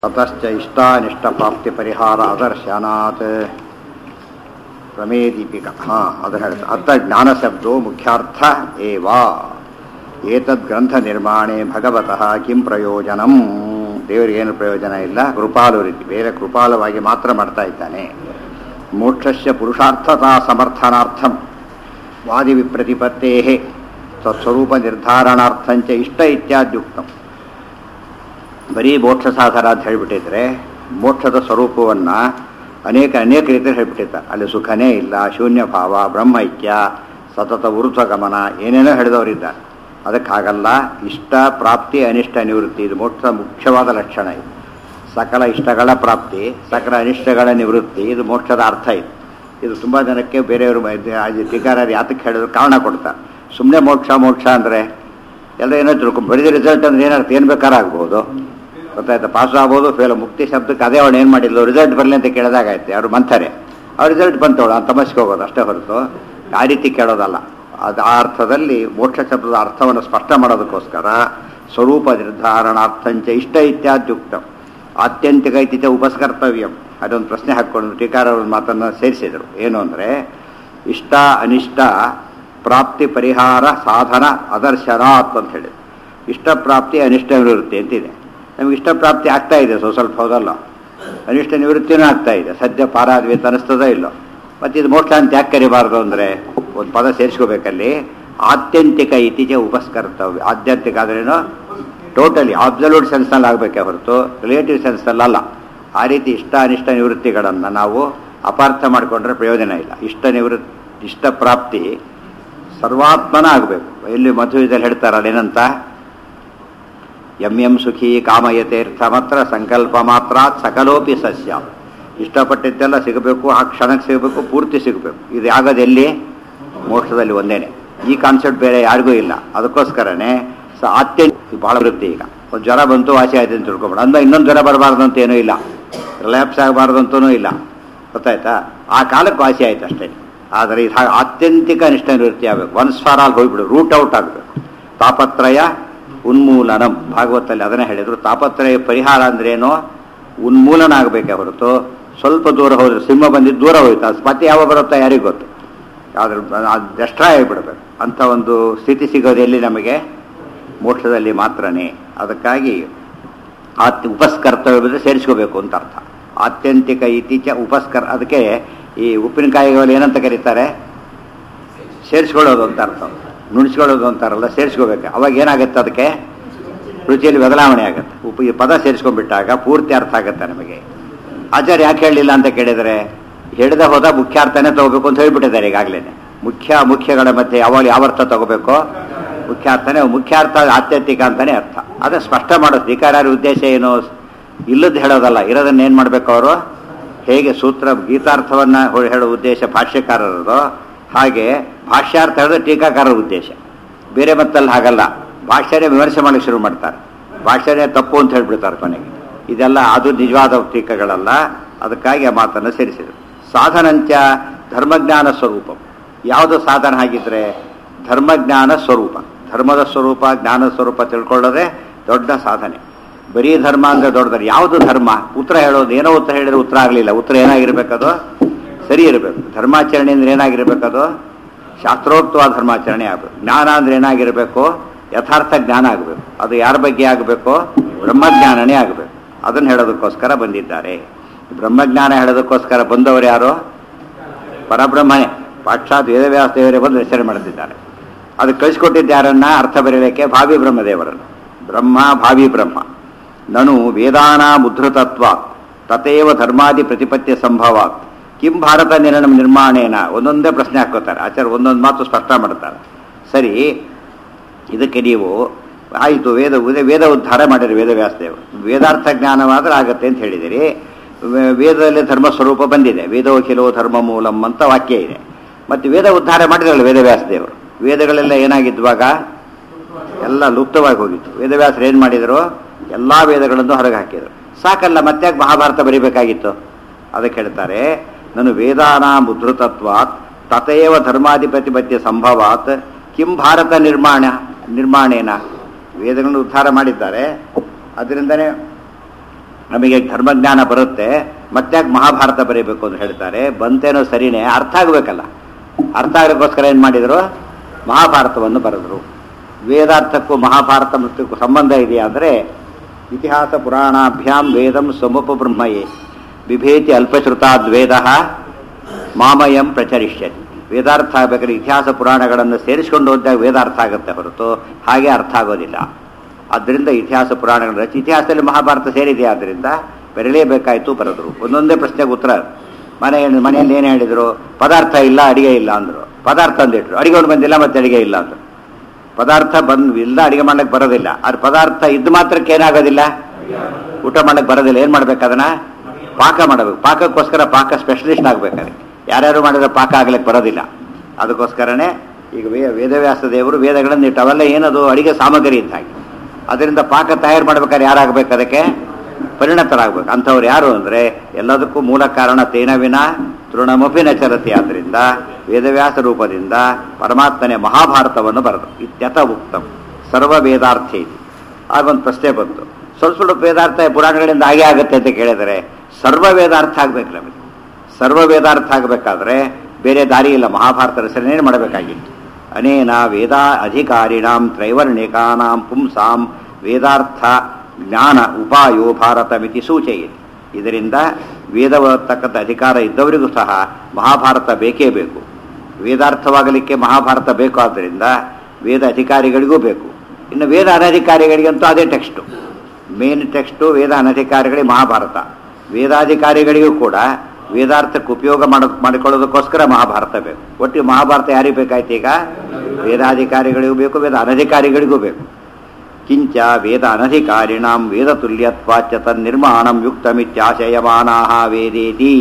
ತತಶ್ಚ ಇಷ್ಟಾನಿಷ್ಟಪ್ರಾಪ್ತಿಪರಿಹಾರ ಅದರ್ಶನಾತ್ ಪ್ರಮೇದೀಪಿಕ ಹಾಂ ಅದು ಹೇಳ್ತಾರೆ ಅರ್ಥ ಜ್ಞಾನಶಬ್ದೋ ಮುಖ್ಯಾರ್ಥ ಏವ ಏತದ್ ಗ್ರಂಥ ನಿರ್ಮಾಣೆ ಭಗವತಃ ಕಿಂ ಪ್ರಯೋಜನಂ ದೇವರಿಗೇನು ಪ್ರಯೋಜನ ಇಲ್ಲ ಕೃಪಾಲು ರೀತಿ ಬೇರೆ ಕೃಪಾಲವಾಗಿ ಮಾತ್ರ ಮಾಡ್ತಾ ಇದ್ದಾನೆ ಮೋಕ್ಷಸ್ಯ ಪುರುಷಾರ್ಥತಾ ಸಮರ್ಥನಾರ್ಥಂ ವಾದಿ ವಿಪ್ರತಿಪತ್ತೇ ತತ್ಸ್ವರೂಪ ನಿರ್ಧಾರಣಾರ್ಥಂಚ ಇಷ್ಟ ಇತ್ಯಾದ್ಯುಕ್ತಂ ಬರೀ ಮೋಕ್ಷ ಸಾಧನ ಅಂತ ಹೇಳಿಬಿಟ್ಟಿದ್ರೆ ಮೋಕ್ಷದ ಸ್ವರೂಪವನ್ನು ಅನೇಕ ಅನೇಕ ರೀತಿಯಲ್ಲಿ ಹೇಳ್ಬಿಟ್ಟಿದ್ದಾರೆ ಅಲ್ಲಿ ಸುಖನೇ ಇಲ್ಲ ಶೂನ್ಯ ಭಾವ ಬ್ರಹ್ಮೈಕ್ಯ ಸತತ ಊರ್ಧ್ವಗಮನ ಏನೇನೋ ಹೇಳಿದವರಿದ್ದಾರೆ ಅದಕ್ಕಾಗಲ್ಲ ಇಷ್ಟ ಪ್ರಾಪ್ತಿ ಅನಿಷ್ಟ ನಿವೃತ್ತಿ ಇದು ಮೋಕ್ಷ ಮುಖ್ಯವಾದ ಲಕ್ಷಣ ಇದು ಸಕಲ ಇಷ್ಟಗಳ ಪ್ರಾಪ್ತಿ ಸಕಲ ಅನಿಷ್ಟಗಳ ನಿವೃತ್ತಿ ಇದು ಮೋಕ್ಷದ ಅರ್ಥ ಇದು ಇದು ತುಂಬ ಜನಕ್ಕೆ ಬೇರೆಯವರು ಟೀಕಾರರು ಯಾತಕ್ಕೆ ಹೇಳಿದ್ರು ಕಾರಣ ಕೊಡ್ತಾರೆ ಸುಮ್ಮನೆ ಮೋಕ್ಷ ಮೋಕ್ಷ ಅಂದರೆ ಎಲ್ಲ ಏನೋ ತಿಳ್ಕೊಂಡು ಬರೀದ ರಿಸಲ್ಟ್ ಅಂದ್ರೆ ಏನರ್ಥ ಏನು ಬೇಕಾದ್ರೆ ಆಗ್ಬೋದು ಗೊತ್ತಾಯ್ತಾ ಪಾಸ್ ಆಗ್ಬೋದು ಫೇಲ್ ಮುಕ್ತಿ ಶಬ್ದಕ್ಕೆ ಅದೇ ಅವಳು ಏನು ಮಾಡಿಲ್ಲ ರಿಸಲ್ಟ್ ಬರಲಿ ಅಂತ ಕೇಳಿದಾಗಾಯ್ತು ಅವ್ರು ಮಂತಾರೆ ಅವ್ರ ರಿಸಲ್ಟ್ ಬಂತವಳು ಅಂತ ತಮಸ್ಗೆ ಹೋಗೋದು ಅಷ್ಟೇ ಹೊರತು ಆ ರೀತಿ ಕೇಳೋದಲ್ಲ ಅದು ಆ ಅರ್ಥದಲ್ಲಿ ಮೋಕ್ಷ ಶಬ್ದದ ಅರ್ಥವನ್ನು ಸ್ಪಷ್ಟ ಮಾಡೋದಕ್ಕೋಸ್ಕರ ಸ್ವರೂಪ ನಿರ್ಧಾರಣಾರ್ಥಂಚ ಇಷ್ಟ ಇತ್ಯಾದ್ಯುಕ್ತ ಆತ್ಯಂತಿಕ ಇತ್ತೀಚ ಉಪಸ್ಕರ್ತವ್ಯಂ ಅದೊಂದು ಪ್ರಶ್ನೆ ಹಾಕ್ಕೊಂಡು ಟೀಕಾರವ್ರ ಮಾತನ್ನು ಸೇರಿಸಿದರು ಏನು ಅಂದರೆ ಇಷ್ಟ ಅನಿಷ್ಟ ಪ್ರಾಪ್ತಿ ಪರಿಹಾರ ಸಾಧನ ಅದರ್ಶನಾತ್ ಅಂತ ಹೇಳಿದ್ರು ಇಷ್ಟ ಪ್ರಾಪ್ತಿ ಅನಿಷ್ಟ ನಿವೃತ್ತಿ ಅಂತಿದೆ ನಮಗೆ ಇಷ್ಟ ಪ್ರಾಪ್ತಿ ಆಗ್ತಾ ಇದೆ ಸ್ವಲ್ಪ ಸ್ವಲ್ಪ ಹೌದಲ್ಲ ಅನಿಷ್ಟ ನಿವೃತ್ತಿನೂ ಆಗ್ತಾ ಇದೆ ಸದ್ಯ ಪಾರಾದ್ವಿ ಅಂತ ಅನಿಸ್ತದೋ ಇಲ್ಲೋ ಮತ್ತು ಇದು ಮೋಕ್ಷ ಅಂತ ಯಾಕೆ ಕರಿಬಾರ್ದು ಅಂದರೆ ಒಂದು ಪದ ಸೇರಿಸ್ಕೋಬೇಕಲ್ಲಿ ಆತ್ಯಂತಿಕ ಇತ್ತೀಚೆ ಉಪಸ್ಕರ್ತವ್ಯ ಆತ್ಯಂತಿಕ ಆದ್ರೇನು ಟೋಟಲಿ ಅಬ್ಸಲ್ಯೂಟ್ ಸೆನ್ಸ್ನಲ್ಲಿ ಆಗಬೇಕೇ ಹೊರತು ರಿಲೇಟಿವ್ ಸೆನ್ಸ್ನಲ್ಲಿ ಅಲ್ಲ ಆ ರೀತಿ ಇಷ್ಟ ಅನಿಷ್ಟ ನಿವೃತ್ತಿಗಳನ್ನು ನಾವು ಅಪಾರ್ಥ ಮಾಡಿಕೊಂಡ್ರೆ ಪ್ರಯೋಜನ ಇಲ್ಲ ಇಷ್ಟ ನಿವೃತ್ತಿ ಇಷ್ಟ ಪ್ರಾಪ್ತಿ ಸರ್ವಾತ್ಮನ ಆಗಬೇಕು ಎಲ್ಲಿ ಮಧುವಿದಲ್ಲಿ ಹೇಳ್ತಾರಲ್ಲ ಏನಂತ ಎಂ ಎಂ ಸುಖಿ ಕಾಮಯತೀರ್ಥ ಮಾತ್ರ ಸಂಕಲ್ಪ ಮಾತ್ರ ಸಕಲೋಪಿ ಸಸ್ಯ ಇಷ್ಟಪಟ್ಟಿದ್ದೆಲ್ಲ ಸಿಗಬೇಕು ಆ ಕ್ಷಣಕ್ಕೆ ಸಿಗಬೇಕು ಪೂರ್ತಿ ಸಿಗಬೇಕು ಇದು ಆಗೋದು ಎಲ್ಲಿ ಮೋಕ್ಷದಲ್ಲಿ ಒಂದೇನೆ ಈ ಕಾನ್ಸೆಪ್ಟ್ ಬೇರೆ ಯಾರಿಗೂ ಇಲ್ಲ ಅದಕ್ಕೋಸ್ಕರನೇ ಸ ಅತ್ಯಂತ ಭಾಳ ಬರುತ್ತೆ ಈಗ ಒಂದು ಜ್ವರ ಬಂತು ವಾಸಿ ಆಯ್ತು ಅಂತ ತಿಳ್ಕೊಬೇಡ ಅಂದ್ರೆ ಇನ್ನೊಂದು ಜ್ವರ ಬರಬಾರ್ದು ಅಂತ ಏನೂ ಇಲ್ಲ ರಿಲ್ಯಾಪ್ಸ್ ಆಗಬಾರ್ದು ಅಂತನೂ ಇಲ್ಲ ಗೊತ್ತಾಯ್ತಾ ಆ ಕಾಲಕ್ಕೆ ವಾಸಿ ಆಯ್ತು ಅಷ್ಟೇ ಆದರೆ ಇದು ಹಾಗೆ ಆತ್ಯಂತಿಕ ಅನಿಷ್ಟ ನಿವೃತ್ತಿ ಆಗಬೇಕು ಒನ್ಸ್ ಫಾರ್ ಆಲ್ ಹೋಗ್ಬಿಡು ರೂಟ್ ಔಟ್ ಆಗಬೇಕು ತಾಪತ್ರಯ ಉನ್ಮೂಲನಂ ಭಾಗವತಲ್ಲಿ ಅದನ್ನೇ ಹೇಳಿದರು ತಾಪತ್ರಯ ಪರಿಹಾರ ಅಂದ್ರೇನು ಉನ್ಮೂಲನ ಆಗಬೇಕೇ ಹೊರತು ಸ್ವಲ್ಪ ದೂರ ಹೋದ್ರೆ ಸಿಂಹ ಬಂದಿದ್ದು ದೂರ ಹೋಯ್ತು ಅದು ಮತ್ತೆ ಯಾವ ಬರುತ್ತಾ ಯಾರಿಗೂ ಗೊತ್ತು ಆದ್ರೆ ಅದು ಡೆಸ್ಟ್ರಾಯ್ ಆಗಿಬಿಡ್ಬೇಕು ಅಂಥ ಒಂದು ಸ್ಥಿತಿ ಸಿಗೋದು ಎಲ್ಲಿ ನಮಗೆ ಮೋಕ್ಷದಲ್ಲಿ ಮಾತ್ರನೇ ಅದಕ್ಕಾಗಿ ಆತ್ ಉಪಸ್ಕರ್ತವ್ಯ ಸೇರಿಸ್ಕೋಬೇಕು ಅಂತ ಅರ್ಥ ಆತ್ಯಂತಿಕ ಇತ್ತೀಚ ಉಪಸ್ಕರ್ ಅದಕ್ಕೆ ಈ ಉಪ್ಪಿನಕಾಯಿಗಳು ಏನಂತ ಕರೀತಾರೆ ಸೇರಿಸ್ಕೊಳ್ಳೋದು ಅಂತ ಅರ್ಥ ನುಣಿಸ್ಕೊಳ್ಳೋದು ಅಂತಾರಲ್ಲ ಸೇರಿಸ್ಕೋಬೇಕು ಅವಾಗ ಏನಾಗುತ್ತೆ ಅದಕ್ಕೆ ರುಚಿಯಲ್ಲಿ ಬದಲಾವಣೆ ಆಗುತ್ತೆ ಉಪ ಈ ಪದ ಸೇರಿಸ್ಕೊಂಡ್ಬಿಟ್ಟಾಗ ಪೂರ್ತಿ ಅರ್ಥ ಆಗುತ್ತೆ ನಮಗೆ ಆಚಾರ್ಯ ಯಾಕೆ ಹೇಳಲಿಲ್ಲ ಅಂತ ಕೇಳಿದರೆ ಹಿಡಿದ ಹೋದ ಮುಖ್ಯಾರ್ಥನೇ ತಗೋಬೇಕು ಅಂತ ಹೇಳ್ಬಿಟ್ಟಿದ್ದಾರೆ ಈಗಾಗಲೇ ಮುಖ್ಯ ಮುಖ್ಯಗಳ ಮಧ್ಯೆ ಯಾವಾಗ ಯಾವ ಅರ್ಥ ತಗೋಬೇಕು ಮುಖ್ಯಾರ್ಥನೇ ಮುಖ್ಯಾರ್ಥ ಆತ್ಯಂತಿಕ ಅಂತಾನೆ ಅರ್ಥ ಅದೇ ಸ್ಪಷ್ಟ ಮಾಡೋದು ಧಿಕಾರಾರ ಉದ್ದೇಶ ಏನು ಇಲ್ಲದ್ದು ಹೇಳೋದಲ್ಲ ಇರೋದನ್ನ ಏನು ಮಾಡಬೇಕು ಅವರು ಹೇಗೆ ಸೂತ್ರ ಗೀತಾರ್ಥವನ್ನು ಹೇಳೋ ಉದ್ದೇಶ ಭಾಷ್ಯಕಾರರದು ಹಾಗೆ ಭಾಷ್ಯಾರ್ಥ ಹೇಳಿದ್ರೆ ಟೀಕಾಕಾರರ ಉದ್ದೇಶ ಬೇರೆ ಮತ್ತಲ್ಲಿ ಹಾಗಲ್ಲ ಭಾಷ್ಯನೇ ವಿಮರ್ಶೆ ಮಾಡಲಿಕ್ಕೆ ಶುರು ಮಾಡ್ತಾರೆ ಭಾಷ್ಯನೇ ತಪ್ಪು ಅಂತ ಹೇಳ್ಬಿಡ್ತಾರೆ ಕೊನೆಗೆ ಇದೆಲ್ಲ ಅದು ನಿಜವಾದ ಟೀಕೆಗಳಲ್ಲ ಅದಕ್ಕಾಗಿ ಆ ಮಾತನ್ನು ಸೇರಿಸಿದರು ಸಾಧನಂಚ ಧರ್ಮಜ್ಞಾನ ಸ್ವರೂಪ ಯಾವುದು ಸಾಧನ ಆಗಿದ್ರೆ ಧರ್ಮಜ್ಞಾನ ಸ್ವರೂಪ ಧರ್ಮದ ಸ್ವರೂಪ ಜ್ಞಾನ ಸ್ವರೂಪ ತಿಳ್ಕೊಳ್ಳೋದೇ ದೊಡ್ಡ ಸಾಧನೆ ಬರೀ ಧರ್ಮ ಅಂದರೆ ದೊಡ್ಡದು ಯಾವುದು ಧರ್ಮ ಉತ್ತರ ಹೇಳೋದು ಏನೋ ಉತ್ತರ ಹೇಳಿದ್ರೆ ಉತ್ತರ ಆಗಲಿಲ್ಲ ಉತ್ತರ ಏನಾಗಿರ್ಬೇಕದು ಸರಿ ಇರಬೇಕು ಧರ್ಮಾಚರಣೆ ಅಂದ್ರೆ ಏನಾಗಿರ್ಬೇಕದು ಶಾಸ್ತ್ರೋಕ್ತವಾದ ಧರ್ಮಾಚರಣೆ ಆಗಬೇಕು ಜ್ಞಾನ ಅಂದ್ರೆ ಏನಾಗಿರಬೇಕು ಯಥಾರ್ಥ ಜ್ಞಾನ ಆಗಬೇಕು ಅದು ಯಾರ ಬಗ್ಗೆ ಆಗಬೇಕು ಬ್ರಹ್ಮಜ್ಞಾನನೇ ಆಗಬೇಕು ಅದನ್ನು ಹೇಳೋದಕ್ಕೋಸ್ಕರ ಬಂದಿದ್ದಾರೆ ಬ್ರಹ್ಮಜ್ಞಾನ ಹೇಳೋದಕ್ಕೋಸ್ಕರ ಬಂದವರು ಯಾರು ಪರಬ್ರಹ್ಮನೇ ಸಾಕ್ಷಾತ್ ವೇದವ್ಯಾಸ ದೇವರೇ ಬಂದು ರಚನೆ ಮಾಡುತ್ತಿದ್ದಾರೆ ಅದು ಕಳಿಸ್ಕೊಟ್ಟಿದ್ದು ಯಾರನ್ನ ಅರ್ಥ ಬರೀಲಿಕ್ಕೆ ಭಾವಿ ಬ್ರಹ್ಮದೇವರನ್ನು ಬ್ರಹ್ಮ ಭಾವಿ ಬ್ರಹ್ಮ ನನು ವೇದಾನ ಮುದ್ರತತ್ವಾತ್ ತಥೇವ ಧರ್ಮಾದಿ ಪ್ರತಿಪತ್ಯ ಸಂಭವಾತ್ ಕಿಂ ಭಾರತ ನಿರ್ಣ ನಿರ್ಮಾಣೇನ ಒಂದೊಂದೇ ಪ್ರಶ್ನೆ ಹಾಕೋತಾರೆ ಆಚಾರ್ಯ ಒಂದೊಂದು ಮಾತು ಸ್ಪಷ್ಟ ಮಾಡ್ತಾರೆ ಸರಿ ಇದಕ್ಕೆ ನೀವು ಆಯಿತು ವೇದ ವೇದ ಉದ್ಧಾರ ಮಾಡಿರಿ ವೇದವ್ಯಾಸದೇವರು ವೇದಾರ್ಥ ಜ್ಞಾನವಾದ್ರೆ ಆಗತ್ತೆ ಅಂತ ಹೇಳಿದಿರಿ ವೇದದಲ್ಲಿ ಧರ್ಮ ಸ್ವರೂಪ ಬಂದಿದೆ ವೇದೋಖಿಲೋ ಧರ್ಮ ಮೂಲಂ ಅಂತ ವಾಕ್ಯ ಇದೆ ಮತ್ತು ವೇದ ಉದ್ಧಾರ ಮಾಡಿದ್ರಲ್ಲ ವೇದವ್ಯಾಸದೇವರು ವೇದಗಳೆಲ್ಲ ಏನಾಗಿದ್ವಾಗ ಎಲ್ಲ ಲುಪ್ತವಾಗಿ ಹೋಗಿತ್ತು ವೇದವ್ಯಾಸರು ಏನು ಮಾಡಿದರು ಎಲ್ಲ ವೇದಗಳನ್ನು ಹೊರಗೆ ಹಾಕಿದರು ಸಾಕಲ್ಲ ಮತ್ತೆ ಮಹಾಭಾರತ ಬರೀಬೇಕಾಗಿತ್ತು ಅದಕ್ಕೆ ಹೇಳ್ತಾರೆ ನಾನು ವೇದಾನ ಮುದ್ರತತ್ವಾತ್ ತಥೇವ ಧರ್ಮಾಧಿಪತಿಪತ್ಯ ಸಂಭವಾತ್ ಕಿಂ ಭಾರತ ನಿರ್ಮಾಣ ನಿರ್ಮಾಣೇನ ವೇದಗಳನ್ನು ಉದ್ಧಾರ ಮಾಡಿದ್ದಾರೆ ಅದರಿಂದನೇ ನಮಗೆ ಧರ್ಮಜ್ಞಾನ ಬರುತ್ತೆ ಮತ್ತೆ ಮಹಾಭಾರತ ಬರೀಬೇಕು ಅಂತ ಹೇಳ್ತಾರೆ ಬಂತೇನೋ ಸರಿನೇ ಅರ್ಥ ಆಗಬೇಕಲ್ಲ ಅರ್ಥ ಆಗಲಿಕ್ಕೋಸ್ಕರ ಏನು ಮಾಡಿದರು ಮಹಾಭಾರತವನ್ನು ಬರೆದರು ವೇದಾರ್ಥಕ್ಕೂ ಮಹಾಭಾರತ ಮತ್ತು ಸಂಬಂಧ ಇದೆಯಾ ಅಂದರೆ ಇತಿಹಾಸ ಪುರಾಣಾಭ್ಯಾಂ ವೇದಂ ಸ್ವಮುಪ ಬ್ರಹ್ಮಯೇ ಬಿಭೇತಿ ಅಲ್ಪಶ್ರುತಾದ್ ವೇದ ಮಾಮಯಂ ಪ್ರಚರಿಷ್ಯತಿ ವೇದಾರ್ಥ ಆಗಬೇಕಾದ್ರೆ ಇತಿಹಾಸ ಪುರಾಣಗಳನ್ನು ಸೇರಿಸಿಕೊಂಡು ಹೋದಾಗ ವೇದಾರ್ಥ ಆಗುತ್ತೆ ಹೊರತು ಹಾಗೆ ಅರ್ಥ ಆಗೋದಿಲ್ಲ ಆದ್ದರಿಂದ ಇತಿಹಾಸ ಪುರಾಣಗಳ ರಚಿ ಇತಿಹಾಸದಲ್ಲಿ ಮಹಾಭಾರತ ಸೇರಿದೆ ಆದ್ದರಿಂದ ಬರಲೇಬೇಕಾಯಿತು ಬರೆದರು ಒಂದೊಂದೇ ಪ್ರಶ್ನೆಗೆ ಉತ್ತರ ಮನೆ ಮನೆಯಲ್ಲಿ ಏನು ಹೇಳಿದರು ಪದಾರ್ಥ ಇಲ್ಲ ಅಡಿಗೆ ಇಲ್ಲ ಅಂದರು ಪದಾರ್ಥ ಅಂದಿಟ್ರು ಅಡಿಗೆ ಒಂದು ಬಂದಿಲ್ಲ ಮತ್ತೆ ಅಡಿಗೆ ಇಲ್ಲ ಅಂದರು ಪದಾರ್ಥ ಬಂದು ಇಲ್ಲ ಅಡಿಗೆ ಮಾಡ್ಲಿಕ್ಕೆ ಬರೋದಿಲ್ಲ ಆದ್ರೆ ಪದಾರ್ಥ ಇದ್ದು ಮಾತ್ರಕ್ಕೆ ಏನಾಗೋದಿಲ್ಲ ಊಟ ಮಾಡ್ಲಿಕ್ಕೆ ಬರೋದಿಲ್ಲ ಏನು ಮಾಡ್ಬೇಕು ಅದನ್ನ ಪಾಕ ಮಾಡಬೇಕು ಪಾಕಕ್ಕೋಸ್ಕರ ಪಾಕ ಸ್ಪೆಷಲಿಸ್ಟ್ ಆಗ್ಬೇಕಾದ್ರೆ ಯಾರ್ಯಾರು ಮಾಡಿದ್ರೆ ಪಾಕ ಆಗ್ಲಿಕ್ಕೆ ಬರೋದಿಲ್ಲ ಅದಕ್ಕೋಸ್ಕರನೇ ಈಗ ವೇ ವೇದವ್ಯಾಸ ದೇವರು ವೇದಗಳನ್ನು ಇಟ್ಟು ಅವೆಲ್ಲ ಏನದು ಅಡಿಗೆ ಸಾಮಗ್ರಿ ಇದ್ದ ಹಾಗೆ ಅದರಿಂದ ಪಾಕ ತಯಾರು ಮಾಡ್ಬೇಕಾದ್ರೆ ಯಾರಾಗಬೇಕು ಅದಕ್ಕೆ ಪರಿಣತರಾಗಬೇಕು ಅಂಥವ್ರು ಯಾರು ಅಂದರೆ ಎಲ್ಲದಕ್ಕೂ ಮೂಲ ಕಾರಣ ತೇನ ವಿನ ತೃಣಮಪಿ ನಚರತಿ ಆದ್ದರಿಂದ ವೇದವ್ಯಾಸ ರೂಪದಿಂದ ಪರಮಾತ್ಮನೇ ಮಹಾಭಾರತವನ್ನು ಬರೆದು ಇತ್ಯಥ ಉಕ್ತಂ ಸರ್ವ ವೇದಾರ್ಥಿ ಇದೆ ಆಗೊಂದು ಪ್ರಶ್ನೆ ಬಂತು ಸ್ವಲ್ಪ ಸ್ವಲ್ಪ ವೇದಾರ್ಥ ಪುರಾಣಗಳಿಂದ ಹಾಗೆ ಆಗುತ್ತೆ ಅಂತ ಕೇಳಿದರೆ ಸರ್ವ ವೇದಾರ್ಥ ಆಗ್ಬೇಕು ನಮಗೆ ಸರ್ವ ವೇದಾರ್ಥ ಆಗಬೇಕಾದ್ರೆ ಬೇರೆ ದಾರಿ ಇಲ್ಲ ಮಹಾಭಾರತ ರಚನೆ ಮಾಡಬೇಕಾಗಿತ್ತು ಅನೇನ ವೇದ ಅಧಿಕಾರಿಣಾಂ ತ್ರೈವರ್ಣಿಕಾನಾಂ ಪುಂಸಾಂ ವೇದಾರ್ಥ ಜ್ಞಾನ ಉಪಾಯೋ ಭಾರತಮಿತಿ ಸೂಚಯಿದೆ ಇದರಿಂದ ವೇದ ಓದತಕ್ಕಂಥ ಅಧಿಕಾರ ಇದ್ದವರಿಗೂ ಸಹ ಮಹಾಭಾರತ ಬೇಕೇ ಬೇಕು ವೇದಾರ್ಥವಾಗಲಿಕ್ಕೆ ಮಹಾಭಾರತ ಬೇಕು ಆದ್ದರಿಂದ ವೇದ ಅಧಿಕಾರಿಗಳಿಗೂ ಬೇಕು ಇನ್ನು ವೇದ ಅನಧಿಕಾರಿಗಳಿಗಂತೂ ಅದೇ ಟೆಕ್ಸ್ಟು ಮೇನ್ ಟೆಕ್ಸ್ಟು ವೇದ ಅನಧಿಕಾರಿಗಳಿಗೆ ಮಹಾಭಾರತ ವೇದಾಧಿಕಾರಿಗಳಿಗೂ ಕೂಡ ವೇದಾರ್ಥಕ್ಕೆ ಉಪಯೋಗ ಮಾಡ ಮಾಡಿಕೊಳ್ಳೋದಕ್ಕೋಸ್ಕರ ಮಹಾಭಾರತ ಬೇಕು ಒಟ್ಟು ಮಹಾಭಾರತ ಯಾರಿಗೆ ಬೇಕಾಯ್ತು ಈಗ ವೇದಾಧಿಕಾರಿಗಳಿಗೂ ಬೇಕು ವೇದ ಅನಧಿಕಾರಿಗಳಿಗೂ ಬೇಕು ಕಿಂಚ ವೇದ ಅನಧಿಕಾರಿಣಾಂ ವೇದ ತುಲ್ಯತ್ವಾಚ ತನ್ನಿರ್ಮಾಣಂ ಯುಕ್ತಮಿತ್ಯಾಶಯಮಾನಾ ವೇದೇತಿ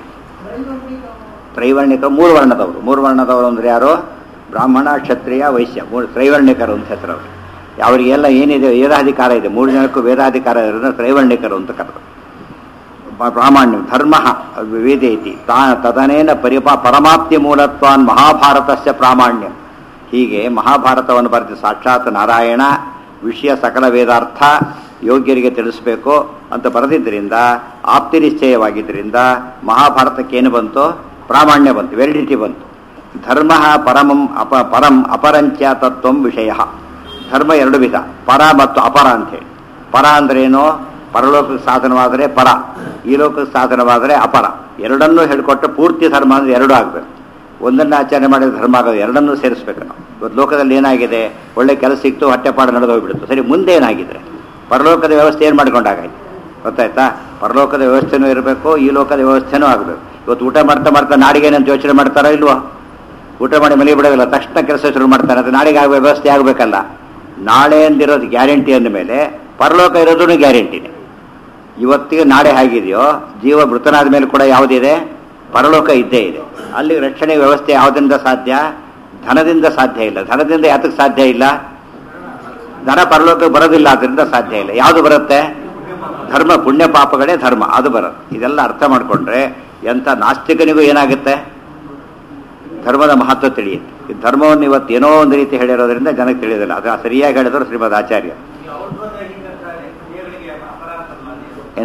ತ್ರೈವರ್ಣಿಕ ಮೂರು ವರ್ಣದವರು ಮೂರು ವರ್ಣದವರು ಅಂದ್ರೆ ಯಾರು ಬ್ರಾಹ್ಮಣ ಕ್ಷತ್ರಿಯ ವೈಶ್ಯ ಮೂರು ತ್ರೈವರ್ಣಿಕರು ಅಂತ ಹೆಸರು ಅವರು ಅವರಿಗೆಲ್ಲ ಏನಿದೆ ವೇದಾಧಿಕಾರ ಇದೆ ಮೂರು ಜನಕ್ಕೂ ವೇದಾಧಿಕಾರ ಇರೋದ್ರಿಂದ ತ್ರೈವರ್ಣಿಕರು ಅಂತ ಕರೆದು ಪ್ರಾಮಾಣ್ಯ ಧರ್ಮ ವೇದೇತಿ ತಾ ತದನೇನ ಪರಿಪಾ ಪರಮಾಪ್ತಿ ಮೂಲತ್ವಾನ್ ಮಹಾಭಾರತಸ್ಯ ಪ್ರಾಮಾಣ್ಯ ಹೀಗೆ ಮಹಾಭಾರತವನ್ನು ಬರೆದ ಸಾಕ್ಷಾತ್ ನಾರಾಯಣ ವಿಷಯ ಸಕಲ ವೇದಾರ್ಥ ಯೋಗ್ಯರಿಗೆ ತಿಳಿಸಬೇಕು ಅಂತ ಬರೆದಿದ್ದರಿಂದ ಆಪ್ತಿ ನಿಶ್ಚಯವಾಗಿದ್ದರಿಂದ ಮಹಾಭಾರತಕ್ಕೇನು ಬಂತು ಪ್ರಾಮಾಣ್ಯ ಬಂತು ವೆರಿಡಿಟಿ ಬಂತು ಧರ್ಮ ಪರಮಂ ಅಪ ಪರಂ ಅಪರಂಚ ತತ್ವಂ ವಿಷಯ ಧರ್ಮ ಎರಡು ವಿಧ ಪರ ಮತ್ತು ಅಪರ ಅಂತೇಳಿ ಪರ ಅಂದ್ರೇನು ಪರಲೋಕಕ್ಕೆ ಸಾಧನವಾದರೆ ಪರ ಈ ಲೋಕಕ್ಕೆ ಸಾಧನವಾದರೆ ಅಪರ ಎರಡನ್ನೂ ಹೇಳಿಕೊಟ್ಟು ಪೂರ್ತಿ ಧರ್ಮ ಅಂದರೆ ಎರಡೂ ಆಗಬೇಕು ಒಂದನ್ನು ಆಚರಣೆ ಮಾಡಿದ ಧರ್ಮ ಆಗೋದು ಎರಡನ್ನೂ ಸೇರಿಸ್ಬೇಕು ನಾವು ಇವತ್ತು ಲೋಕದಲ್ಲಿ ಏನಾಗಿದೆ ಒಳ್ಳೆ ಕೆಲಸ ಸಿಕ್ತು ಹೊಟ್ಟೆಪಾಡು ನಡೆದು ಹೋಗ್ಬಿಡ್ತು ಸರಿ ಮುಂದೆ ಏನಾಗಿದ್ರೆ ಪರಲೋಕದ ವ್ಯವಸ್ಥೆ ಏನು ಮಾಡ್ಕೊಂಡಾಗಾಯ್ತು ಗೊತ್ತಾಯ್ತಾ ಪರಲೋಕದ ವ್ಯವಸ್ಥೆನೂ ಇರಬೇಕು ಈ ಲೋಕದ ವ್ಯವಸ್ಥೆನೂ ಆಗಬೇಕು ಇವತ್ತು ಊಟ ಮಾಡ್ತಾ ಮಾಡ್ತಾ ನಾಡಿಗೆ ಏನಂತ ಯೋಚನೆ ಮಾಡ್ತಾರೋ ಇಲ್ವೋ ಊಟ ಮಾಡಿ ಮನೆ ಬಿಡೋದಿಲ್ಲ ತಕ್ಷಣ ಕೆಲಸ ಶುರು ಮಾಡ್ತಾರೆ ಅದು ನಾಳೆಗೆ ಆಗುವ ವ್ಯವಸ್ಥೆ ಆಗಬೇಕಲ್ಲ ನಾಳೆ ಅಂದಿರೋದು ಗ್ಯಾರಂಟಿ ಅಂದ ಮೇಲೆ ಪರಲೋಕ ಇರೋದು ಗ್ಯಾರಂಟಿನೇ ಇವತ್ತಿಗೆ ನಾಳೆ ಹೇಗಿದೆಯೋ ಜೀವ ಮೃತನಾದ ಮೇಲೆ ಕೂಡ ಯಾವುದಿದೆ ಪರಲೋಕ ಇದ್ದೇ ಇದೆ ಅಲ್ಲಿ ರಕ್ಷಣೆ ವ್ಯವಸ್ಥೆ ಯಾವುದರಿಂದ ಸಾಧ್ಯ ಧನದಿಂದ ಸಾಧ್ಯ ಇಲ್ಲ ಧನದಿಂದ ಯಾತಕ್ಕೆ ಸಾಧ್ಯ ಇಲ್ಲ ಧನ ಪರಲೋಕಕ್ಕೆ ಬರೋದಿಲ್ಲ ಅದರಿಂದ ಸಾಧ್ಯ ಇಲ್ಲ ಯಾವುದು ಬರುತ್ತೆ ಧರ್ಮ ಪುಣ್ಯ ಪಾಪಗಳೇ ಧರ್ಮ ಅದು ಬರುತ್ತೆ ಇದೆಲ್ಲ ಅರ್ಥ ಮಾಡಿಕೊಂಡ್ರೆ ಎಂಥ ನಾಸ್ತಿಕನಿಗೂ ಏನಾಗುತ್ತೆ ಧರ್ಮದ ಮಹತ್ವ ತಿಳಿಯುತ್ತೆ ಈ ಧರ್ಮವನ್ನು ಇವತ್ತು ಏನೋ ಒಂದು ರೀತಿ ಹೇಳಿರೋದ್ರಿಂದ ಜನಕ್ಕೆ ತಿಳಿಯೋದಿಲ್ಲ ಅದು ಸರಿಯಾಗಿ ಹೇಳಿದ್ರು ಶ್ರೀಮದ್ ಆಚಾರ್ಯ ಏನ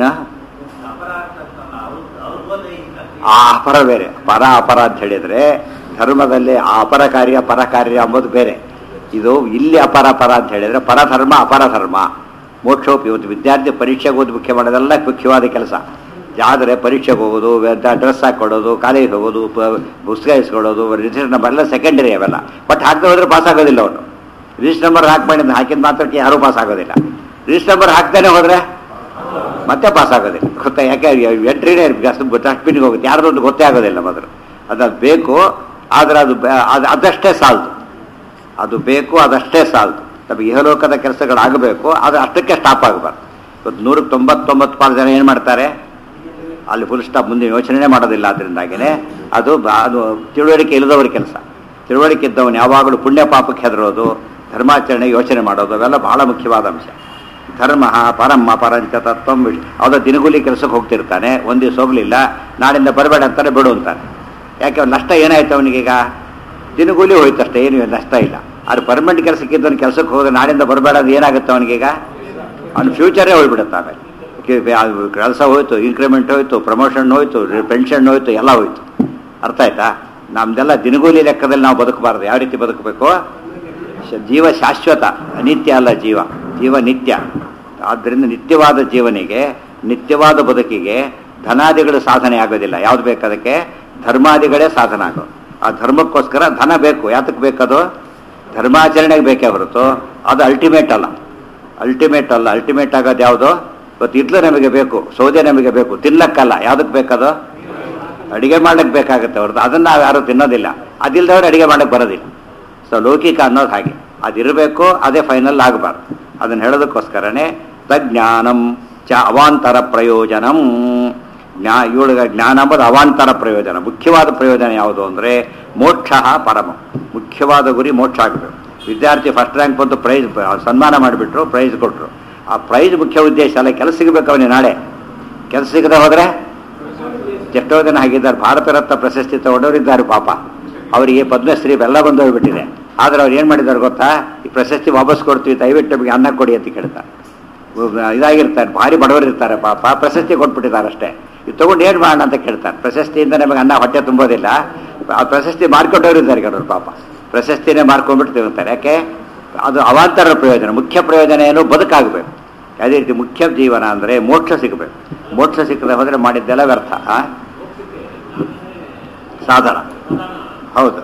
ಆ ಅಪರ ಬೇರೆ ಪರ ಅಪರ ಅಂತ ಹೇಳಿದ್ರೆ ಧರ್ಮದಲ್ಲಿ ಆ ಅಪರ ಕಾರ್ಯ ಪರ ಕಾರ್ಯ ಅಂಬೋದು ಬೇರೆ ಇದು ಇಲ್ಲಿ ಅಪರ ಪರ ಅಂತ ಹೇಳಿದ್ರೆ ಪರಧರ್ಮ ಅಪರ ಧರ್ಮ ಮೋಕ್ಷೋಪಿ ಇವತ್ತು ವಿದ್ಯಾರ್ಥಿ ಪರೀಕ್ಷೆಗೆ ಓದಿ ಮುಖ್ಯ ಮಾಡೋದೆಲ್ಲ ಮುಖ್ಯವಾದ ಕೆಲಸ ಆದರೆ ಪರೀಕ್ಷೆಗೆ ಹೋಗೋದು ಡ್ರೆಸ್ ಹಾಕ್ಕೊಡೋದು ಕಾಲೇಜಿಗೆ ಹೋಗೋದು ಪ- ಪುಸ್ತಕ ಇಸ್ಕೊಳ್ಳೋದು ರಿಜಿಸ್ಟರ್ ನಂಬರ್ ಎಲ್ಲ ಸೆಕೆಂಡರಿ ಅವೆಲ್ಲ ಬಟ್ ಹಾಕದೆ ಹೋದ್ರೆ ಪಾಸ್ ಆಗೋದಿಲ್ಲ ಅವನು ರಿಜಿಸ್ಟರ್ ನಂಬರ್ ಹಾಕ್ಬೇಡಿ ಹಾಕಿದ ಮಾತ್ರಕ್ಕೆ ಯಾರೂ ಪಾಸ್ ಆಗೋದಿಲ್ಲ ರಿಜಿಸ್ಟರ್ ನಂಬರ್ ಹಾಕ್ತಾನೆ ಹೋದ್ರೆ ಮತ್ತೆ ಪಾಸ್ ಆಗೋದಿಲ್ಲ ಗೊತ್ತಾ ಯಾಕೆ ಎಂಟ್ರಿನೇ ಡಸ್ಟ್ಬಿನ್ಗೆ ಹೋಗುತ್ತೆ ಯಾರ್ದೊಂದು ಗೊತ್ತೇ ಆಗೋದಿಲ್ಲ ಮೊದಲು ಅದು ಬೇಕು ಆದರೆ ಅದು ಬೆ- ಅದು ಅದಷ್ಟೇ ಸಾಲದು ಅದು ಬೇಕು ಅದಷ್ಟೇ ಸಾಲದು ನಮಗೆ ಇಹಲೋಕದ ಕೆಲಸಗಳಾಗಬೇಕು ಅದು ಅಷ್ಟಕ್ಕೆ ಸ್ಟಾಪ್ ಆಗಬಾರ್ದು ಇವತ್ತು ನೂರಕ್ಕೆ ತೊಂಬತ್ತೊಂಬತ್ತು ಪಾಲು ಜನ ಏನು ಮಾಡ್ತಾರೆ ಅಲ್ಲಿ ಫುಲ್ ಸ್ಟಾಪ್ ಮುಂದೆ ಯೋಚನೆ ಮಾಡೋದಿಲ್ಲ ಅದರಿಂದಾಗಿನೇ ಅದು ಬ- ಅದು ತಿಳುವಳಿಕೆ ಇಲ್ಲದವ್ರ ಕೆಲಸ ತಿಳುವಳಿಕೆ ಇದ್ದವನು ಯಾವಾಗಲೂ ಪುಣ್ಯ ಪಾಪಕ್ಕೆ ಹೆದರೋದು ಧರ್ಮಾಚರಣೆ ಯೋಚನೆ ಮಾಡೋದು ಅವೆಲ್ಲ ಬಹಳ ಮುಖ್ಯವಾದ ಅಂಶ ಧರ್ಮ ಪರಮ್ಮ ಪರಂಚ ತತ್ವಂ ವಿಷ್ ಯಾವುದೋ ದಿನಗೂಲಿ ಕೆಲಸಕ್ಕೆ ಹೋಗ್ತಿರ್ತಾನೆ ಒಂದು ದಿವಸ ಹೋಗ್ಲಿಲ್ಲ ನಾಳಿಂದ ಬರಬೇಡ ಅಂತಾನೆ ಬಿಡು ಅಂತಾನೆ ಯಾಕೆ ಅವ್ನ್ ನಷ್ಟ ಏನಾಯ್ತು ಅವನಿಗೀಗ ದಿನಗೂಲಿ ಹೋಯ್ತು ಅಷ್ಟೇ ಏನು ನಷ್ಟ ಇಲ್ಲ ಆದ್ರೆ ಪರ್ಮನೆಂಟ್ ಕೆಲಸಕ್ಕೆ ಇದ್ದವನು ಕೆಲಸಕ್ಕೆ ಹೋದ್ರೆ ನಾಳಿಂದ ಬರಬೇಡ ಅದು ಏನಾಗುತ್ತೆ ಅವನಿಗೀಗ ಅವ್ನ ಫ್ಯೂಚರೇ ಹೋಗ್ಬಿಡುತ್ತೆ ಆಮೇಲೆ ಕೆಲಸ ಹೋಯ್ತು ಇನ್ಕ್ರಿಮೆಂಟ್ ಹೋಯ್ತು ಪ್ರಮೋಷನ್ ಹೋಯ್ತು ಪೆನ್ಷನ್ ಹೋಯ್ತು ಎಲ್ಲ ಹೋಯ್ತು ಅರ್ಥ ಆಯ್ತಾ ನಮ್ದೆಲ್ಲ ದಿನಗೂಲಿ ಲೆಕ್ಕದಲ್ಲಿ ನಾವು ಬದುಕಬಾರ್ದು ಯಾವ ರೀತಿ ಬದುಕಬೇಕು ಶ- ಜೀವ ಶಾಶ್ವತ ಅನಿತ್ಯ ಅಲ್ಲ ಜೀವ ಜೀವ ನಿತ್ಯ ಆದ್ದರಿಂದ ನಿತ್ಯವಾದ ಜೀವನಿಗೆ ನಿತ್ಯವಾದ ಬದುಕಿಗೆ ಧನಾದಿಗಳು ಸಾಧನೆ ಆಗೋದಿಲ್ಲ ಯಾವ್ದು ಬೇಕದಕ್ಕೆ ಧರ್ಮಾದಿಗಳೇ ಸಾಧನ ಆಗೋದು ಆ ಧರ್ಮಕ್ಕೋಸ್ಕರ ಧನ ಬೇಕು ಯಾತಕ್ಕೆ ಬೇಕದು ಧರ್ಮಾಚರಣೆಗೆ ಬೇಕೇ ಹೊರತು ಅದು ಅಲ್ಟಿಮೇಟ್ ಅಲ್ಲ ಅಲ್ಟಿಮೇಟ್ ಅಲ್ಲ ಅಲ್ಟಿಮೇಟ್ ಆಗೋದು ಯಾವುದು ಇವತ್ತು ಇಡ್ಲು ನಮಗೆ ಬೇಕು ಸೌದೆ ನಮಗೆ ಬೇಕು ತಿನ್ನಕ್ಕಲ್ಲ ಯಾವುದಕ್ಕೆ ಬೇಕದು ಅಡಿಗೆ ಮಾಡ್ಲಿಕ್ಕೆ ಬೇಕಾಗುತ್ತೆ ಹೊರತು ಅದನ್ನು ನಾವು ಯಾರು ತಿನ್ನೋದಿಲ್ಲ ಅದಿಲ್ಲದವ್ರು ಅಡಿಗೆ ಮಾಡಕ್ಕೆ ಬರೋದಿಲ್ಲ ಸೊ ಲೌಕಿಕ ಅನ್ನೋದು ಹಾಗೆ ಅದಿರಬೇಕು ಅದೇ ಫೈನಲ್ ಆಗಬಾರ್ದು ಅದನ್ನು ಹೇಳೋದಕ್ಕೋಸ್ಕರನೇ ತಜ್ಞಾನಂ ಚ ಅವಾಂತರ ಪ್ರಯೋಜನಂ ಜ್ಞಾ ಇವಳಿಗೆ ಜ್ಞಾನ ಎಂಬುದು ಅವಾಂತರ ಪ್ರಯೋಜನ ಮುಖ್ಯವಾದ ಪ್ರಯೋಜನ ಯಾವುದು ಅಂದರೆ ಮೋಕ್ಷ ಪರಮ ಮುಖ್ಯವಾದ ಗುರಿ ಮೋಕ್ಷ ಆಗಬೇಕು ವಿದ್ಯಾರ್ಥಿ ಫಸ್ಟ್ ರ್ಯಾಂಕ್ ಬಂತು ಪ್ರೈಸ್ ಸನ್ಮಾನ ಮಾಡಿಬಿಟ್ರು ಪ್ರೈಸ್ ಕೊಟ್ಟರು ಆ ಪ್ರೈಸ್ ಮುಖ್ಯ ಉದ್ದೇಶ ಅಲ್ಲ ಕೆಲಸ ಸಿಗಬೇಕು ಅವನಿಗೆ ನಾಳೆ ಕೆಲಸ ಸಿಗದೆ ಹೋದರೆ ಎಷ್ಟೋ ಜನ ಹಾಗಿದ್ದಾರೆ ಭಾರತ ರತ್ನ ಪ್ರಶಸ್ತಿ ತಗೊಂಡವರಿದ್ದಾರೆ ಪಾಪ ಅವರಿಗೆ ಪದ್ಮಶ್ರೀ ಬೆಲ್ಲ ಬಂದು ಹೋಗ್ಬಿಟ್ಟಿದೆ ಆದ್ರೆ ಅವ್ರು ಏನು ಮಾಡಿದ್ದಾರೆ ಗೊತ್ತಾ ಈ ಪ್ರಶಸ್ತಿ ವಾಪಸ್ ಕೊಡ್ತೀವಿ ದಯವಿಟ್ಟು ನಮಗೆ ಅನ್ನ ಕೊಡಿ ಅಂತ ಕೇಳ್ತಾರೆ ಒಬ್ಬ ಇದಾಗಿರ್ತಾರೆ ಭಾರಿ ಬಡವರು ಇರ್ತಾರೆ ಪಾಪ ಪ್ರಶಸ್ತಿ ಕೊಟ್ಬಿಟ್ಟಿದ್ದಾರೆ ಅಷ್ಟೇ ಇದು ತಗೊಂಡು ಏನು ಮಾಡೋಣ ಅಂತ ಕೇಳ್ತಾರೆ ಪ್ರಶಸ್ತಿಯಿಂದ ನಮಗೆ ಅನ್ನ ಹೊಟ್ಟೆ ತುಂಬೋದಿಲ್ಲ ಆ ಪ್ರಶಸ್ತಿ ಮಾರ್ಕೊಂಡವ್ರು ಇದ್ದಾರೆ ಕೆಲವರು ಪಾಪ ಪ್ರಶಸ್ತಿನೇ ಮಾರ್ಕೊಂಡ್ಬಿಟ್ಟು ತಿಂತಾರೆ ಯಾಕೆ ಅದು ಅವಾಂತರ ಪ್ರಯೋಜನ ಮುಖ್ಯ ಪ್ರಯೋಜನ ಏನು ಬದುಕಾಗಬೇಕು ಅದೇ ರೀತಿ ಮುಖ್ಯ ಜೀವನ ಅಂದರೆ ಮೋಕ್ಷ ಸಿಗಬೇಕು ಮೋಕ್ಷ ಸಿಕ್ಕದೆ ಹೋದರೆ ಮಾಡಿದ್ದೆಲ್ಲ ವ್ಯರ್ಥ ಆ? ಸಾಧನ ಹೌದು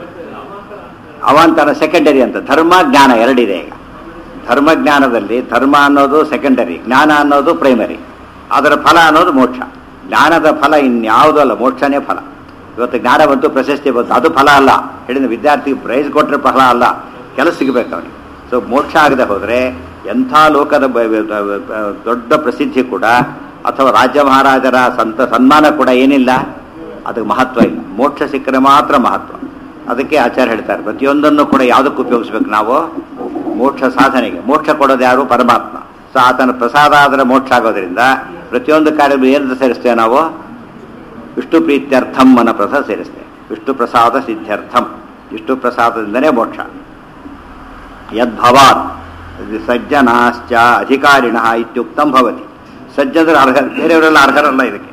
ಅವಾಂತರ ಸೆಕೆಂಡರಿ ಅಂತ ಧರ್ಮ ಜ್ಞಾನ ಎರಡಿದೆ ಈಗ ಧರ್ಮ ಜ್ಞಾನದಲ್ಲಿ ಧರ್ಮ ಅನ್ನೋದು ಸೆಕೆಂಡರಿ ಜ್ಞಾನ ಅನ್ನೋದು ಪ್ರೈಮರಿ ಅದರ ಫಲ ಅನ್ನೋದು ಮೋಕ್ಷ ಜ್ಞಾನದ ಫಲ ಇನ್ಯಾವುದೂ ಅಲ್ಲ ಮೋಕ್ಷನೇ ಫಲ ಇವತ್ತು ಜ್ಞಾನ ಬಂತು ಪ್ರಶಸ್ತಿ ಬಂತು ಅದು ಫಲ ಅಲ್ಲ ಹೇಳಿದ ವಿದ್ಯಾರ್ಥಿಗೆ ಪ್ರೈಸ್ ಕೊಟ್ಟರೆ ಫಲ ಅಲ್ಲ ಕೆಲಸ ಸಿಗಬೇಕು ಅವನಿಗೆ ಸೊ ಮೋಕ್ಷ ಆಗದೆ ಹೋದರೆ ಎಂಥ ಲೋಕದ ಬ- ಬ- ಬ- ದೊಡ್ಡ ಪ್ರಸಿದ್ಧಿ ಕೂಡ ಅಥವಾ ರಾಜ್ಯ ಮಹಾರಾಜರ ಸಂತ ಸನ್ಮಾನ ಕೂಡ ಏನಿಲ್ಲ ಅದಕ್ಕೆ ಮಹತ್ವ ಇಲ್ಲ ಮೋಕ್ಷ ಸಿಕ್ಕರೆ ಮಾತ್ರ ಮಹತ್ವ ಅದಕ್ಕೆ ಆಚಾರ್ಯ ಹೇಳ್ತಾರೆ ಪ್ರತಿಯೊಂದನ್ನು ಕೂಡ ಯಾವುದಕ್ಕೆ ಉಪಯೋಗಿಸ್ಬೇಕು ನಾವು ಮೋಕ್ಷ ಸಾಧನೆಗೆ ಮೋಕ್ಷ ಕೊಡೋದು ಯಾರು ಪರಮಾತ್ಮ ಸೊ ಆತನ ಪ್ರಸಾದ ಆದರೆ ಮೋಕ್ಷ ಆಗೋದ್ರಿಂದ ಪ್ರತಿಯೊಂದು ಕಾರ್ಯ ಏನಂತ ಸೇರಿಸ್ತೇವೆ ನಾವು ವಿಷ್ಣು ಪ್ರೀತ್ಯರ್ಥಂ ಮನ ಪ್ರಸಾದ ಸೇರಿಸ್ತೇವೆ ವಿಷ್ಣು ಪ್ರಸಾದ ಸಿದ್ಧ್ಯರ್ಥಂ ವಿಷ್ಣು ಪ್ರಸಾದದಿಂದನೇ ಮೋಕ್ಷ ಯದ್ಭವಾತ್ ಸಜ್ಜನಾಶ್ಚ ಅಧಿಕಾರಿಣ ಇತ್ಯುಕ್ತಂ ಭವತಿ ಸಜ್ಜನರು ಅರ್ಹ ಬೇರೆಯವರೆಲ್ಲ ಅರ್ಹರಲ್ಲ ಇದಕ್ಕೆ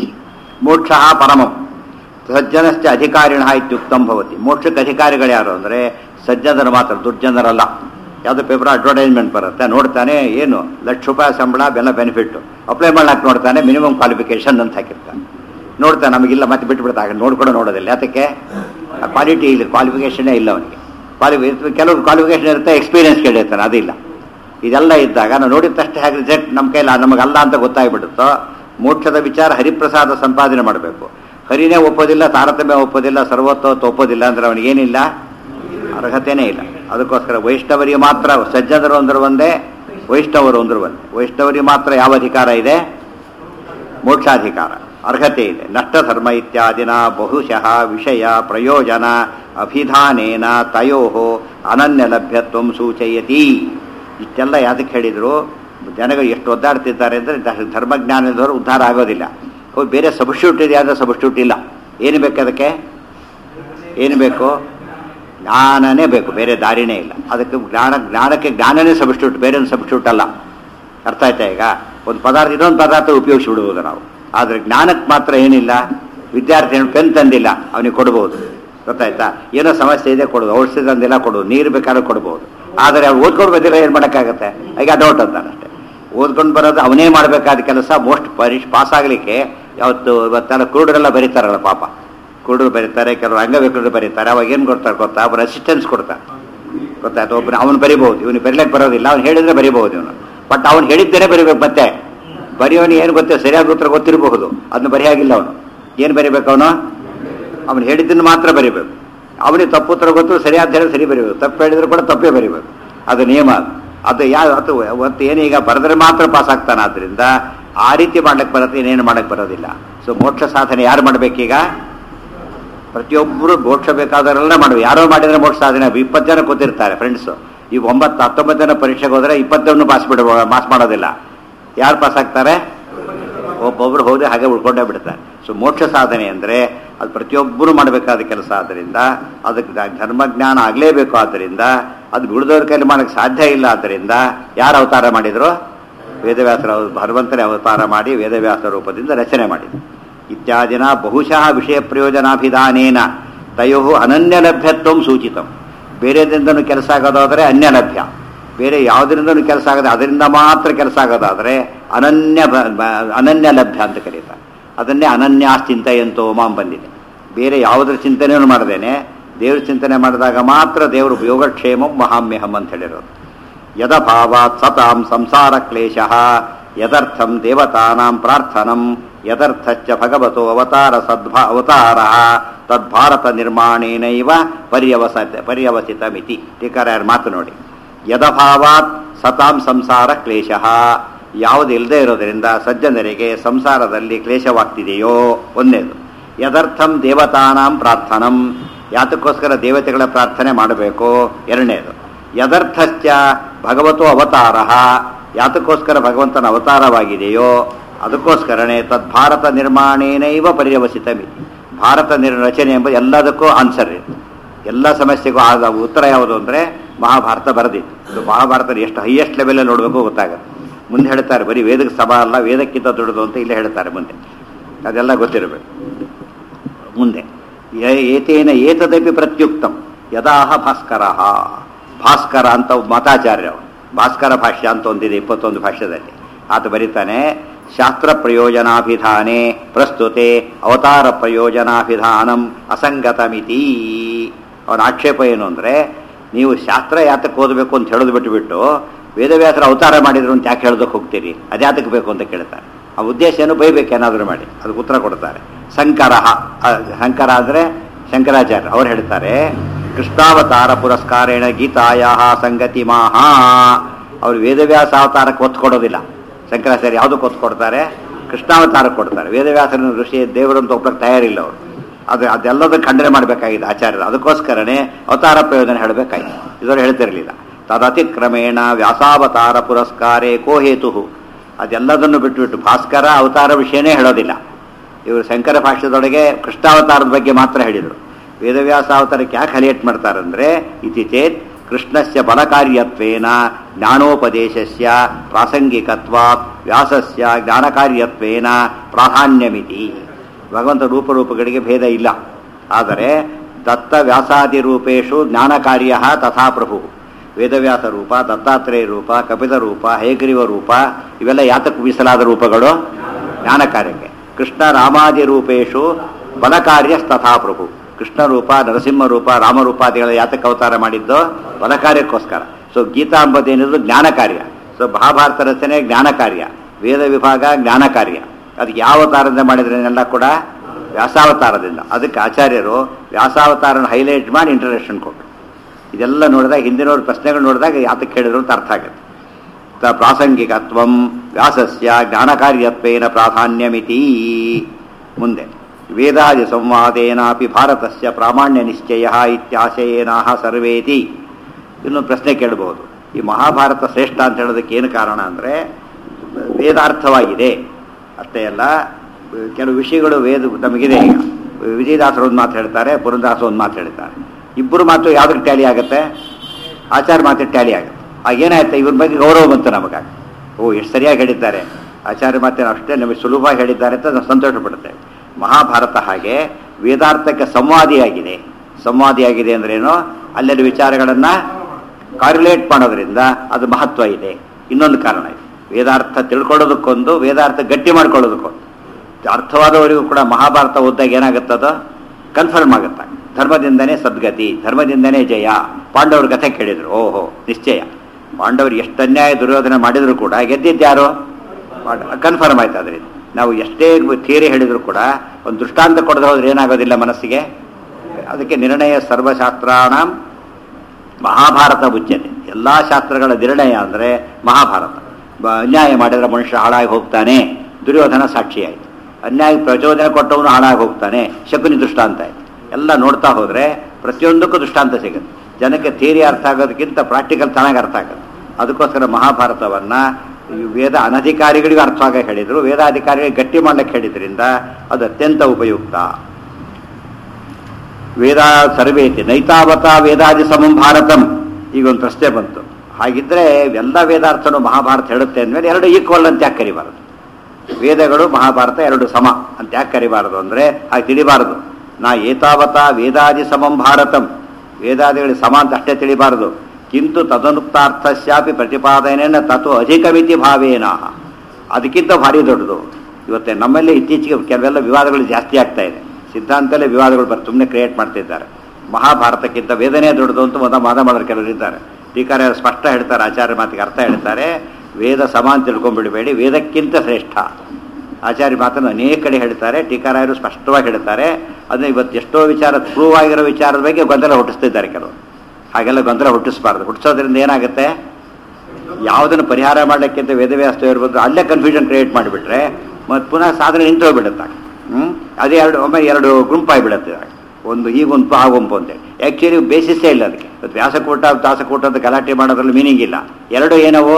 ಮೋಕ್ಷ ಪರಮಂ ಸಜ್ಜನಶ್ಚ ಅಧಿಕಾರಿಣ ಇತ್ಯುಕ್ತಂ ಭವತಿ ಮೋಕ್ಷಕ್ಕೆ ಅಧಿಕಾರಿಗಳು ಯಾರು ಅಂದರೆ ಸಜ್ಜನರು ಮಾತ್ರ ದುರ್ಜನರಲ್ಲ ಯಾವುದೋ ಪೇಪರ್ ಅಡ್ವರ್ಟೈಸ್ಮೆಂಟ್ ಬರುತ್ತೆ ನೋಡ್ತಾನೆ ಏನು ಲಕ್ಷ ರೂಪಾಯಿ ಸಂಬಳ ಬೆಲ್ಲ ಬೆನಿಫಿಟ್ ಅಪ್ಲೈ ಮಾಡ್ಲಾಕ್ ನೋಡ್ತಾನೆ ಮಿನಿಮಮ್ ಕ್ವಾಲಿಫಿಕೇಶನ್ ಅಂತ ಹಾಕಿರ್ತಾನೆ ನೋಡ್ತಾನೆ ನಮಗಿಲ್ಲ ಮತ್ತೆ ಬಿಟ್ಟು ಬಿಡ್ತಾರೆ ನೋಡ್ಕೊಂಡು ನೋಡೋದಿಲ್ಲ ಯಾತಕ್ಕೆ ಕ್ವಾಲಿಟಿ ಇಲ್ಲ ಕ್ವಾಲಿಫಿಕೇಶನೇ ಇಲ್ಲ ಅವನಿಗೆ ಕ್ವಾಲಿಫಿ ಕೆಲವು ಕ್ವಾಲಿಫಿಕೇಶನ್ ಇರುತ್ತೆ ಎಕ್ಸ್ಪೀರಿಯನ್ಸ್ ಕೇಳಿರ್ತಾನೆ ಅದಿಲ್ಲ ಇದೆಲ್ಲ ಇದ್ದಾಗ ನಾವು ನೋಡಿದ ತಕ್ಷಣ ಹೇಗೆ ರಿಜೆಕ್ಟ್ ನಮ್ಮ ಕೈಲಿ ನಮಗಲ್ಲ ಅಂತ ಗೊತ್ತಾಗ್ಬಿಡುತ್ತೋ ಮೋಕ್ಷದ ವಿಚಾರ ಹರಿಪ್ರಸಾದ ಸಂಪಾದನೆ ಮಾಡಬೇಕು ಹರಿನೇ ಒಪ್ಪೋದಿಲ್ಲ ತಾರತಮ್ಯ ಒಪ್ಪೋದಿಲ್ಲ ಸರ್ವತ್ವತ್ತು ಒಪ್ಪೋದಿಲ್ಲ ಅಂದ್ರೆ ಅವನಿಗೇನಿಲ್ಲ ಅರ್ಹತೆನೇ ಇಲ್ಲ ಅದಕ್ಕೋಸ್ಕರ ವೈಷ್ಣವರಿಗೆ ಮಾತ್ರ ಸಜ್ಜನರು ಅಂದ್ರೆ ಒಂದೇ ವೈಷ್ಣವರು ಅಂದ್ರೆ ಒಂದೇ ವೈಷ್ಣವರಿಗೆ ಮಾತ್ರ ಯಾವ ಅಧಿಕಾರ ಇದೆ ಮೋಕ್ಷಾಧಿಕಾರ ಅರ್ಹತೆ ಇದೆ ನಷ್ಟಧರ್ಮ ಇತ್ಯಾದಿನ ಬಹುಶಃ ವಿಷಯ ಪ್ರಯೋಜನ ಅಭಿಧಾನೇನ ತಯೋ ಅನನ್ಯ ಲಭ್ಯತ್ವ ಸೂಚಯತಿ ಇಷ್ಟೆಲ್ಲ ಯಾತಕ್ಕೆ ಹೇಳಿದ್ರು ಜನಗಳು ಎಷ್ಟು ಒದ್ದಾಡ್ತಿದ್ದಾರೆ ಅಂದರೆ ಧರ್ಮಜ್ಞಾನದವರು ಉದ್ಧಾರ ಆಗೋದಿಲ್ಲ ಅವ್ರು ಬೇರೆ ಸಬ್ಸ್ಟ್ಯೂಟ್ ಇದೆ ಆದರೆ ಸಬ್ಸ್ಟ್ಯೂಟ್ ಇಲ್ಲ ಏನು ಬೇಕು ಅದಕ್ಕೆ ಏನು ಬೇಕು ಜ್ಞಾನನೇ ಬೇಕು ಬೇರೆ ದಾರಿನೇ ಇಲ್ಲ ಅದಕ್ಕೆ ಜ್ಞಾನ ಜ್ಞಾನಕ್ಕೆ ಜ್ಞಾನನೇ ಸಬ್ಸ್ಟ್ಯೂಟ್ ಬೇರೆ ಒಂದು ಸಬ್ಸ್ಟ್ಯೂಟ್ ಅಲ್ಲ ಅರ್ಥ ಆಯ್ತಾ ಈಗ ಒಂದು ಪದಾರ್ಥ ಇನ್ನೊಂದು ಪದಾರ್ಥ ಉಪಯೋಗಿಸಿ ಬಿಡ್ಬೋದು ನಾವು ಆದರೆ ಜ್ಞಾನಕ್ಕೆ ಮಾತ್ರ ಏನಿಲ್ಲ ವಿದ್ಯಾರ್ಥಿ ಪೆನ್ ತಂದಿಲ್ಲ ಅವನಿಗೆ ಕೊಡ್ಬೋದು ಗೊತ್ತಾಯ್ತಾ ಏನೋ ಸಮಸ್ಯೆ ಇದೆ ಕೊಡೋದು ಔಷಧಿ ತಂದಿಲ್ಲ ಕೊಡೋದು ನೀರು ಬೇಕಾದ್ರೆ ಕೊಡ್ಬೋದು ಆದರೆ ಅವ್ರು ಓದ್ಕೊಂಡು ಬಂದಿಲ್ಲ ಏನು ಮಾಡೋಕ್ಕಾಗತ್ತೆ ಈಗ ಡೌಟ್ ಅಂತಾನೆ ಅಷ್ಟೇ ಓದ್ಕೊಂಡು ಬರೋದು ಅವನೇ ಮಾಡಬೇಕಾದ ಕೆಲಸ ಮೋಸ್ಟ್ ಪರೀಕ್ಷೆ ಪಾಸ್ ಆಗಲಿಕ್ಕೆ ಯಾವತ್ತು ಇವತ್ತೆಲ್ಲ ಕುರುಡರೆಲ್ಲ ಬರೀತಾರಲ್ಲ ಪಾಪ ಕುರುಡರು ಬರೀತಾರೆ ಕೆಲವರು ಅಂಗವಿಕಲರು ಬರೀತಾರೆ ಅವಾಗ ಏನು ಕೊಡ್ತಾರೆ ಗೊತ್ತಾ ಒಬ್ಬರು ಅಸಿಸ್ಟೆನ್ಸ್ ಕೊಡ್ತಾರೆ ಗೊತ್ತಾಯ್ತು ಒಬ್ಬನ ಅವನು ಬರಿಬಹುದು ಇವನು ಬರೀಲಿಕ್ಕೆ ಬರೋದಿಲ್ಲ ಅವ್ನು ಹೇಳಿದ್ರೆ ಬರಿಬಹುದು ಇವನು ಬಟ್ ಅವ್ನು ಹೇಳಿದ್ದೇನೆ ಬರಿಬೇಕು ಮತ್ತೆ ಬರೆಯೋನಿಗೆ ಏನು ಗೊತ್ತೇ ಸರಿಯಾದ ಉತ್ತರ ಗೊತ್ತಿರಬಹುದು ಅದನ್ನ ಬರೆಯಾಗಿಲ್ಲ ಅವನು ಏನು ಬರಿಬೇಕು ಅವನು ಅವನು ಹೇಳಿದ್ದನ್ನು ಮಾತ್ರ ಬರಿಬೇಕು ಅವನಿಗೆ ತಪ್ಪು ಉತ್ತರ ಗೊತ್ತು ಸರಿಯಾದ ಹೇಳಿ ಸರಿ ಬರಿಬೇಕು ತಪ್ಪು ಹೇಳಿದ್ರು ಕೂಡ ತಪ್ಪೇ ಬರಿಬೇಕು ಅದು ನಿಯಮ ಅದು. ಅದು ಯಾವ ಅದು ಅವತ್ತು ಏನೀಗ ಬರೆದ್ರೆ ಮಾತ್ರ ಪಾಸ್ ಆಗ್ತಾನೆ ಆದ್ರಿಂದ ಆ ರೀತಿ ಮಾಡ್ಲಿಕ್ಕೆ ಬರುತ್ತೆ ಇನ್ನೇನು ಮಾಡಕ್ಕೆ ಬರೋದಿಲ್ಲ ಸೊ ಮೋಕ್ಷ ಸಾಧನೆ ಯಾರು ಮಾಡ್ಬೇಕೀಗ ಪ್ರತಿಯೊಬ್ಬರು ಮೋಕ್ಷ ಬೇಕಾದವರೆಲ್ಲ ಮಾಡುವ ಯಾರೋ ಮಾಡಿದ್ರೆ ಮೋಕ್ಷ ಸಾಧನೆ ಇಪ್ಪತ್ತು ಜನ ಕೂತಿರ್ತಾರೆ ಫ್ರೆಂಡ್ಸು ಈ ಒಂಬತ್ತು ಹತ್ತೊಂಬತ್ತು ಜನ ಪರೀಕ್ಷೆಗೆ ಹೋದ್ರೆ ಇಪ್ಪತ್ತನ್ನು ಪಾಸ್ ಬಿಡ ಪಾಸ್ ಮಾಡೋದಿಲ್ಲ ಯಾರು ಪಾಸ್ ಆಗ್ತಾರೆ ಒಬ್ಬೊಬ್ರು ಹೋದ್ರೆ ಹಾಗೆ ಉಳ್ಕೊಂಡೇ ಬಿಡ್ತಾರೆ ಸೊ ಮೋಕ್ಷ ಸಾಧನೆ ಅಂದರೆ ಅದು ಪ್ರತಿಯೊಬ್ಬರು ಮಾಡಬೇಕಾದ ಕೆಲಸ ಆದ್ದರಿಂದ ಅದಕ್ಕೆ ದ- ಧರ್ಮಜ್ಞಾನ ಆಗಲೇಬೇಕು ಆದ್ದರಿಂದ ಅದು ಬಿಡದವ್ರ ಕೈಲಿ ಮಾಡೋಕ್ಕೆ ಸಾಧ್ಯ ಇಲ್ಲ ಆದ್ದರಿಂದ ಯಾರು ಅವತಾರ ಮಾಡಿದ್ರು ವೇದವ್ಯಾಸರ ಭಗವಂತನೇ ಅವತಾರ ಮಾಡಿ ವೇದವ್ಯಾಸ ರೂಪದಿಂದ ರಚನೆ ಮಾಡಿದ ಇತ್ಯಾದಿನ ಬಹುಶಃ ವಿಷಯ ಪ್ರಯೋಜನಾಭಿಧಾನೇನ ತಯೋ ಅನನ್ಯ ಲಭ್ಯತ್ವ ಸೂಚಿತಂ ಬೇರೆದಿಂದನೂ ಕೆಲಸ ಆಗೋದಾದರೆ ಅನ್ಯಲಭ್ಯ ಬೇರೆ ಯಾವುದರಿಂದನೂ ಕೆಲಸ ಆಗದೆ ಅದರಿಂದ ಮಾತ್ರ ಕೆಲಸ ಆಗೋದಾದರೆ ಅನನ್ಯ ಬ- ಬ- ಅನನ್ಯ ಲಭ್ಯ ಅಂತ ಕರೀತಾರೆ ಅದನ್ನೇ ಅನನ್ಯಾಶ್ಚಿಂತೆಯಂತೋ ಮಾಂ ಬಂದಿದೆ ಬೇರೆ ಯಾವುದರ ಚಿಂತನೆಯನ್ನು ಮಾಡದೇನೆ ದೇವ್ರ ಚಿಂತನೆ ಮಾಡಿದಾಗ ಮಾತ್ರ ದೇವರು ಯೋಗಕ್ಷೇಮಂ ಮಹಾಮ್ಯಹಂ ಅಂತ ಹೇಳಿರೋದು ಯದಭಾವಾತ್ ಸತಾಂ ಸಂಸಾರ ಕ್ಲೇಶ ಯದರ್ಥಂ ದೇವತಾನಾಂ ಪ್ರಾರ್ಥನಂ ಯದರ್ಥಶ್ಚ ಭಗವತೋ ಅವತಾರ ಸದ್ಭಾ ಅವತಾರ ತದ್ಭಾರತ ನಿರ್ಮಾಣೇನೈವ ಪರ್ಯವಸತ ಪರ್ಯವಸಿತಮಿತಿ ಟೀಕಾರ ಮಾತು ನೋಡಿ ಯದಭಾವಾತ್ ಸತಾಂ ಸಂಸಾರ ಕ್ಲೇಶ ಯಾವುದು ಇಲ್ಲದೆ ಇರೋದರಿಂದ ಸಜ್ಜನರಿಗೆ ಸಂಸಾರದಲ್ಲಿ ಕ್ಲೇಶವಾಗ್ತಿದೆಯೋ ಒಂದೇದು ಯದರ್ಥಂ ದೇವತಾನಾಂ ಪ್ರಾರ್ಥನಂ ಯಾತಕ್ಕೋಸ್ಕರ ದೇವತೆಗಳ ಪ್ರಾರ್ಥನೆ ಮಾಡಬೇಕು ಎರಡನೇದು ಯದರ್ಥಶ್ಚ ಭಗವತೋ ಅವತಾರ ಯಾತಕ್ಕೋಸ್ಕರ ಭಗವಂತನ ಅವತಾರವಾಗಿದೆಯೋ ಅದಕ್ಕೋಸ್ಕರನೇ ತದ್ಭಾರತ ನಿರ್ಮಾಣೇನೈವ ಪರ್ಯವಸಿತಮಿ ಭಾರತ ನಿರ್ ರಚನೆ ಎಂಬ ಎಲ್ಲದಕ್ಕೂ ಆನ್ಸರ್ ಇದೆ ಎಲ್ಲ ಸಮಸ್ಯೆಗೂ ಆದ ಉತ್ತರ ಯಾವುದು ಅಂದರೆ ಮಹಾಭಾರತ ಬರೆದಿತ್ತು ಇದು ಮಹಾಭಾರತ ಎಷ್ಟು ಹೈಯೆಸ್ಟ್ ಲೆವೆಲಲ್ಲಿ ನೋಡಬೇಕು ಗೊತ್ತಾಗುತ್ತೆ ಮುಂದೆ ಹೇಳ್ತಾರೆ ಬರೀ ವೇದಕ್ಕೆ ಸಭಾ ಅಲ್ಲ ವೇದಕ್ಕಿಂತ ದೊಡ್ಡದು ಅಂತ ಇಲ್ಲೇ ಹೇಳ್ತಾರೆ ಮುಂದೆ ಅದೆಲ್ಲ ಗೊತ್ತಿರಬೇಕು ಮುಂದೆ ಯ- ಏತೇನ ಏತದಪಿ ಪ್ರತ್ಯುಕ್ತಂ ಯದಾಹ ಭಾಸ್ಕರ ಭಾಸ್ಕರ ಅಂತ ಒಬ್ಬ ಮತಾಚಾರ್ಯ ಅವನು. ಭಾಸ್ಕರ ಭಾಷ್ಯ ಅಂತ ಒಂದಿದೆ ಇಪ್ಪತ್ತೊಂದು ಭಾಷ್ಯದಲ್ಲಿ ಆತ ಬರೀತಾನೆ ಶಾಸ್ತ್ರ ಪ್ರಯೋಜನಾಭಿಧಾನೆ ಪ್ರಸ್ತುತೆ ಅವತಾರ ಪ್ರಯೋಜನಾಭಿಧಾನಂ ಅಸಂಗತಮಿತಿ ಅವನ ಆಕ್ಷೇಪ ಏನು ಅಂದರೆ ನೀವು ಶಾಸ್ತ್ರ ಯಾತಕ್ಕೆ ಓದಬೇಕು ಅಂತ ಹೇಳೋದು ಬಿಟ್ಟುಬಿಟ್ಟು ವೇದವ್ಯಾಸರ ಅವತಾರ ಮಾಡಿದ್ರು ಅಂತ ಯಾಕೆ ಹೇಳೋದಕ್ಕೆ ಹೋಗ್ತೀರಿ ಅದ್ಯಾತಕ್ಕೆ ಬೇಕು ಅಂತ ಕೇಳ್ತಾರೆ ಆ ಉದ್ದೇಶ ಏನು ಬೈಬೇಕು ಏನಾದರೂ ಮಾಡಿ ಅದಕ್ಕೆ ಉತ್ತರ ಕೊಡ್ತಾರೆ ಶಂಕರ ಶಂಕರ ಅಂದರೆ ಶಂಕರಾಚಾರ್ಯ ಅವ್ರು ಹೇಳ್ತಾರೆ ಕೃಷ್ಣಾವತಾರ ಪುರಸ್ಕಾರೇಣ ಗೀತಾಯ ಸಂಗತಿ ಮಾಹಾ ಅವ್ರು ವೇದವ್ಯಾಸ ಅವತಾರಕ್ಕೆ ಒತ್ತು ಕೊಡೋದಿಲ್ಲ ಶಂಕರಾಚಾರ್ಯ ಯಾವುದಕ್ಕೆ ಒತ್ತು ಕೊಡ್ತಾರೆ ಕೃಷ್ಣಾವತಾರಕ್ಕೆ ಕೊಡ್ತಾರೆ ವೇದವ್ಯಾಸನ ಋಷಿ ದೇವರು ಅಂತ ಒಬ್ಬರಿಗೆ ತಯಾರಿಲ್ಲ ಅವರು ಅದು ಅದೆಲ್ಲದೂ ಖಂಡನೆ ಮಾಡಬೇಕಾಗಿದೆ ಆಚಾರ್ಯರು ಅದಕ್ಕೋಸ್ಕರನೇ ಅವತಾರ ಪ್ರಯೋಜನ ಹೇಳಬೇಕಾಗಿದೆ ಇದವರು ಹೇಳ್ತಿರಲಿಲ್ಲ ತದತಿಕ್ರಮೇಣ ವ್ಯಾಸಾವತಾರ ಪುರಸ್ಕಾರೇ ಕೋ ಹೇತು ಅದೆಲ್ಲದನ್ನು ಬಿಟ್ಟುಬಿಟ್ಟು ಭಾಸ್ಕರ ಅವತಾರ ವಿಷಯನೇ ಹೇಳೋದಿಲ್ಲ ಇವರು ಶಂಕರ ಭಾಷ್ಯದೊಳಗೆ ಕೃಷ್ಣಾವತಾರದ ಬಗ್ಗೆ ಮಾತ್ರ ಹೇಳಿದರು ವೇದವ್ಯಾಸ ಅವತಾರಕ್ಕೆ ಯಾಕೆ ಹೈಲೈಟ್ ಮಾಡ್ತಾರಂದ್ರೆ ಇತಿ ಚೇತ್ ಕೃಷ್ಣಸ್ಯ ಬಲಕಾರ್ಯತ್ವೇನ ಜ್ಞಾನೋಪದೇಶಸ್ಯ ಪ್ರಾಸಂಗಿಕತ್ವಾತ್ ವ್ಯಾಸಸ್ಯ ಜ್ಞಾನಕಾರ್ಯತ್ವೇನ ಪ್ರಾಧಾನ್ಯಮಿತಿ ಭಗವಂತ ರೂಪರೂಪಗಳಿಗೆ ಭೇದ ಇಲ್ಲ ಆದರೆ ದತ್ತ ವ್ಯಾಸಾದಿ ರೂಪೇಶು ಜ್ಞಾನಕಾರ್ಯ ತಥಾ ಪ್ರಭು ವೇದವ್ಯಾಸ ರೂಪ ದತ್ತಾತ್ರೇಯ ರೂಪ ಕಪಿಲ ರೂಪ ಹೇಗ್ರೀವ ರೂಪ ಇವೆಲ್ಲ ಯಾತಕ್ಕೆ ಮೀಸಲಾದ ರೂಪಗಳು ಜ್ಞಾನ ಕಾರ್ಯಕ್ಕೆ ಕೃಷ್ಣ ರಾಮಾದಿ ರೂಪೇಶು ಬಲಕಾರ್ಯ ತಥಾ ಪ್ರಭು ಕೃಷ್ಣ ರೂಪ ನರಸಿಂಹ ರೂಪ ರಾಮರೂಪಾದಿಗಳ ಯಾತಕ್ಕೆ ಅವತಾರ ಮಾಡಿದ್ದು ಬಲಕಾರ್ಯಕ್ಕೋಸ್ಕರ ಸೊ ಗೀತಾ ಅಂಬದೇನಿದ್ರು ಜ್ಞಾನ ಕಾರ್ಯ ಸೊ ಮಹಾಭಾರತ ರಚನೆ ಜ್ಞಾನ ಕಾರ್ಯ ವೇದ ವಿಭಾಗ ಜ್ಞಾನ ಕಾರ್ಯ ಅದಕ್ಕೆ ಯಾವ ಅವತಾರದಿಂದ ಮಾಡಿದ್ರೇನೆಲ್ಲ ಕೂಡ ವ್ಯಾಸಾವತಾರದಿಂದ ಅದಕ್ಕೆ ಆಚಾರ್ಯರು ವ್ಯಾಸಾವತಾರನ ಹೈಲೈಟ್ ಮಾಡಿ ಇಂಟ್ರಡಕ್ಷನ್ ಕೊಟ್ಟರು ಇದೆಲ್ಲ ನೋಡಿದಾಗ ಹಿಂದಿನವ್ರ ಪ್ರಶ್ನೆಗಳು ನೋಡಿದಾಗ ಯಾತಕ್ಕೆ ಹೇಳಿದ್ರು ಅಂತ ಅರ್ಥ ಆಗುತ್ತೆ ತ ಪ್ರಾಸಂಗಿಕತ್ವಂ ವ್ಯಾಸಸ್ಯ ಜ್ಞಾನಕಾರ್ಯತ್ವೇನ ಪ್ರಾಧಾನ್ಯಮಿತಿ ಮುಂದೆ ವೇದಾದಿ ಸಂವಾದೇನಾಪಿ ಭಾರತಸ್ಯ ಪ್ರಾಮಾಣ್ಯ ನಿಶ್ಚಯ ಇತ್ಯಾಶಯೇನಾಹ ಸರ್ವೇತಿ ಇನ್ನೊಂದು ಪ್ರಶ್ನೆ ಕೇಳಬಹುದು ಈ ಮಹಾಭಾರತ ಶ್ರೇಷ್ಠ ಅಂತ ಹೇಳೋದಕ್ಕೆ ಏನು ಕಾರಣ ಅಂದರೆ ವೇದಾರ್ಥವಾಗಿದೆ ಅಷ್ಟೇ ಅಲ್ಲ ಕೆಲವು ವಿಷಯಗಳು ವೇದ ನಮಗಿದೆ ಈಗ ವಿಜಯದಾಸರು ಒಂದು ಮಾತು ಹೇಳ್ತಾರೆ ಪುರಂದಾಸರು ಒಂದು ಮಾತು ಹೇಳ್ತಾರೆ ಇಬ್ಬರು ಮಾತು ಯಾವುದಕ್ಕೆ ಟ್ಯಾಲಿ ಆಗುತ್ತೆ ಆಚಾರ ಮಾತು ಟ್ಯಾಲಿ ಆಗುತ್ತೆ ಆಗ ಏನಾಯ್ತು ಇವ್ರ ಬಗ್ಗೆ ಗೌರವ ಬಂತು ನಮಗಾಗ ಓ ಎಷ್ಟು ಸರಿಯಾಗಿ ಹೇಳಿದ್ದಾರೆ ಆಚಾರ್ಯ ಮಾತೇನು ಅಷ್ಟೇ ನಮಗೆ ಸುಲಭವಾಗಿ ಹೇಳಿದ್ದಾರೆ ಅಂತ ನಾವು ಸಂತೋಷ ಪಡುತ್ತೇವೆ ಮಹಾಭಾರತ ಹಾಗೆ ವೇದಾರ್ಥಕ್ಕೆ ಸಂವಾದಿಯಾಗಿದೆ ಸಂವಾದಿಯಾಗಿದೆ ಅಂದ್ರೇನು ಅಲ್ಲೆಲ್ಲ ವಿಚಾರಗಳನ್ನು ಕಾರ್ಯುಲೇಟ್ ಮಾಡೋದ್ರಿಂದ ಅದು ಮಹತ್ವ ಇದೆ ಇನ್ನೊಂದು ಕಾರಣ ಇದೆ ವೇದಾರ್ಥ ತಿಳ್ಕೊಳ್ಳೋದಕ್ಕೊಂದು ವೇದಾರ್ಥ ಗಟ್ಟಿ ಮಾಡ್ಕೊಳ್ಳೋದಕ್ಕೊಂದು ಅರ್ಥವಾದವರಿಗೂ ಕೂಡ ಮಹಾಭಾರತ ಓದಿದಾಗ ಏನಾಗುತ್ತದೋ ಕನ್ಫರ್ಮ್ ಆಗುತ್ತೆ ಧರ್ಮದಿಂದನೇ ಸದ್ಗತಿ ಧರ್ಮದಿಂದನೇ ಜಯ ಪಾಂಡವ್ರ ಕಥೆ ಕೇಳಿದ್ರು ಓಹೋ ನಿಶ್ಚಯ ಪಾಂಡವರು ಎಷ್ಟು ಅನ್ಯಾಯ ದುರ್ಯೋಧನೆ ಮಾಡಿದ್ರು ಕೂಡ ಗೆದ್ದಿದ್ಯಾರು ಕನ್ಫರ್ಮ್ ಆಯ್ತು ಅದರಿಂದ ನಾವು ಎಷ್ಟೇ ಥಿಯರಿ ಹೇಳಿದ್ರು ಕೂಡ ಒಂದು ದೃಷ್ಟಾಂತ ಕೊಡದೆ ಹೋದ್ರೆ ಏನಾಗೋದಿಲ್ಲ ಮನಸ್ಸಿಗೆ ಅದಕ್ಕೆ ನಿರ್ಣಯ ಸರ್ವಶಾಸ್ತ್ರಾಣ ಮಹಾಭಾರತ ಉಚ್ಯತೆ ಎಲ್ಲ ಶಾಸ್ತ್ರಗಳ ನಿರ್ಣಯ ಅಂದರೆ ಮಹಾಭಾರತ ಬ- ಅನ್ಯಾಯ ಮಾಡಿದ್ರೆ ಮನುಷ್ಯ ಹಾಳಾಗಿ ಹೋಗ್ತಾನೆ ದುರ್ಯೋಧನ ಸಾಕ್ಷಿಯಾಯಿತು ಅನ್ಯಾಯ ಪ್ರಚೋದನೆ ಕೊಟ್ಟವನು ಹಾಳಾಗಿ ಹೋಗ್ತಾನೆ ಶಕುನಿ ದೃಷ್ಟಾಂತ ಆಯ್ತು ಎಲ್ಲ ನೋಡ್ತಾ ಹೋದರೆ ಪ್ರತಿಯೊಂದಕ್ಕೂ ದೃಷ್ಟಾಂತ ಸಿಗುತ್ತೆ ಜನಕ್ಕೆ ಥಿಯರಿ ಅರ್ಥ ಆಗೋದಕ್ಕಿಂತ ಪ್ರಾಕ್ಟಿಕಲ್ ಚೆನ್ನಾಗಿ ಅರ್ಥ ಆಗುತ್ತೆ ಅದಕ್ಕೋಸ್ಕರ ಮಹಾಭಾರತವನ್ನು ಈ ವೇದ ಅನಧಿಕಾರಿಗಳಿಗೂ ಅರ್ಥವಾಗಿ ಹೇಳಿದರು ವೇದಾಧಿಕಾರಿಗಳಿಗೆ ಗಟ್ಟಿ ಮಾಡ್ಲಿಕ್ಕೆ ಹೇಳಿದ್ರಿಂದ ಅದು ಅತ್ಯಂತ ಉಪಯುಕ್ತ ವೇದ ಸರ್ವೇತಿ ನೈತಾವತ ವೇದಾದಿ ಸಮಂ ಭಾರತಂ ಈಗ ಒಂದು ಪ್ರಶ್ನೆ ಬಂತು ಹಾಗಿದ್ರೆ ಎಲ್ಲ ವೇದಾರ್ಥನು ಮಹಾಭಾರತ ಹೇಳುತ್ತೆ ಅಂದಮೇಲೆ ಎರಡು ಈಕ್ವಲ್ ಅಂತ ಯಾಕೆ ಕರಿಬಾರದು ವೇದಗಳು ಮಹಾಭಾರತ ಎರಡು ಸಮ ಅಂತ ಯಾಕೆ ಕರಿಬಾರದು ಅಂದರೆ ಹಾಗೆ ತಿಳಿಬಾರದು ನಾ ಏತಾವತ ವೇದಾದಿ ಸಮಂ ಭಾರತಂ ವೇದಾದಿಗಳಿಗೆ ಸಮ ಅಂತ ಅಷ್ಟೇ ತಿಳಿಬಾರದು ಕಿಂತು ತದನುಕ್ತಾರ್ಥಸ್ಯಾಪಿ ಪ್ರತಿಪಾದನೆನ ತತ್ವ ಅಧಿಕಮಿತಿ ಭಾವೇನ ಅದಕ್ಕಿಂತ ಭಾರಿ ದೊಡ್ಡದು ಇವತ್ತೆ ನಮ್ಮಲ್ಲಿ ಇತ್ತೀಚೆಗೆ ಕೆಲವೆಲ್ಲ ವಿವಾದಗಳು ಜಾಸ್ತಿ ಆಗ್ತಾ ಇದೆ ಸಿದ್ಧಾಂತದಲ್ಲೇ ವಿವಾದಗಳು ಬರ್ ಸುಮ್ಮನೆ ಕ್ರಿಯೇಟ್ ಮಾಡ್ತಿದ್ದಾರೆ ಮಹಾಭಾರತಕ್ಕಿಂತ ವೇದನೆ ದೊಡ್ಡದು ಅಂತ ಮೊದಲ ವಾದ ಮಾಡೋರು ಕೆಲವರು ಇದ್ದಾರೆ ಟೀಕಾರ ಸ್ಪಷ್ಟ ಹೇಳ್ತಾರೆ ಆಚಾರ್ಯ ಮಾತಿಗೆ ಅರ್ಥ ಹೇಳ್ತಾರೆ ವೇದ ಸಮ ಅಂತ ತಿಳ್ಕೊಂಡ್ಬಿಡಬೇಡಿ ವೇದಕ್ಕಿಂತ ಶ್ರೇಷ್ಠ ಆಚಾರ್ಯ ಮಾತನ್ನು ಅನೇಕ ಕಡೆ ಹೇಳ್ತಾರೆ ಟೀಕಾರಾಯರು ಸ್ಪಷ್ಟವಾಗಿ ಹೇಳ್ತಾರೆ ಅದನ್ನ ಇವತ್ತು ಎಷ್ಟೋ ವಿಚಾರ ಪ್ರೂವ್ ಆಗಿರೋ ವಿಚಾರದ ಬಗ್ಗೆ ಗೊಂದಲ ಹುಟ್ಟಿಸ್ತಿದ್ದಾರೆ ಕೆಲವರು ಹಾಗೆಲ್ಲ ಗೊಂದಲ ಹುಟ್ಟಿಸಬಾರ್ದು ಹುಟ್ಟಿಸೋದ್ರಿಂದ ಏನಾಗುತ್ತೆ ಯಾವುದನ್ನು ಪರಿಹಾರ ಮಾಡಲಿಕ್ಕಿಂತ ವೇದವ್ಯಾಸ ಇರ್ಬೋದು ಅಲ್ಲೇ ಕನ್ಫ್ಯೂಷನ್ ಕ್ರಿಯೇಟ್ ಮಾಡಿಬಿಟ್ರೆ ಮತ್ತು ಪುನಃ ಸಾಧನೆ ನಿಂತು ಹೋಗ್ಬಿಡುತ್ತೆ ಹ್ಞೂ ಅದೇ ಎರಡು ಒಮ್ಮೆ ಎರಡು ಗುಂಪಾಗಿಬಿಡುತ್ತೆ ಒಂದು ಈ ಗುಂಪು ಆ ಗುಂಪು ಅಂತೇಳಿ ಆ್ಯಕ್ಚುಲಿ ಬೇಸಿಸೇ ಇಲ್ಲ ಅದಕ್ಕೆ ಇವತ್ತು ವ್ಯಾಸಕೂಟ ದಾಸಕೂಟ ಅಂತ ಗಲಾಟೆ ಮಾಡೋದ್ರಲ್ಲಿ ಮೀನಿಂಗ್ ಇಲ್ಲ ಎರಡು ಏನವು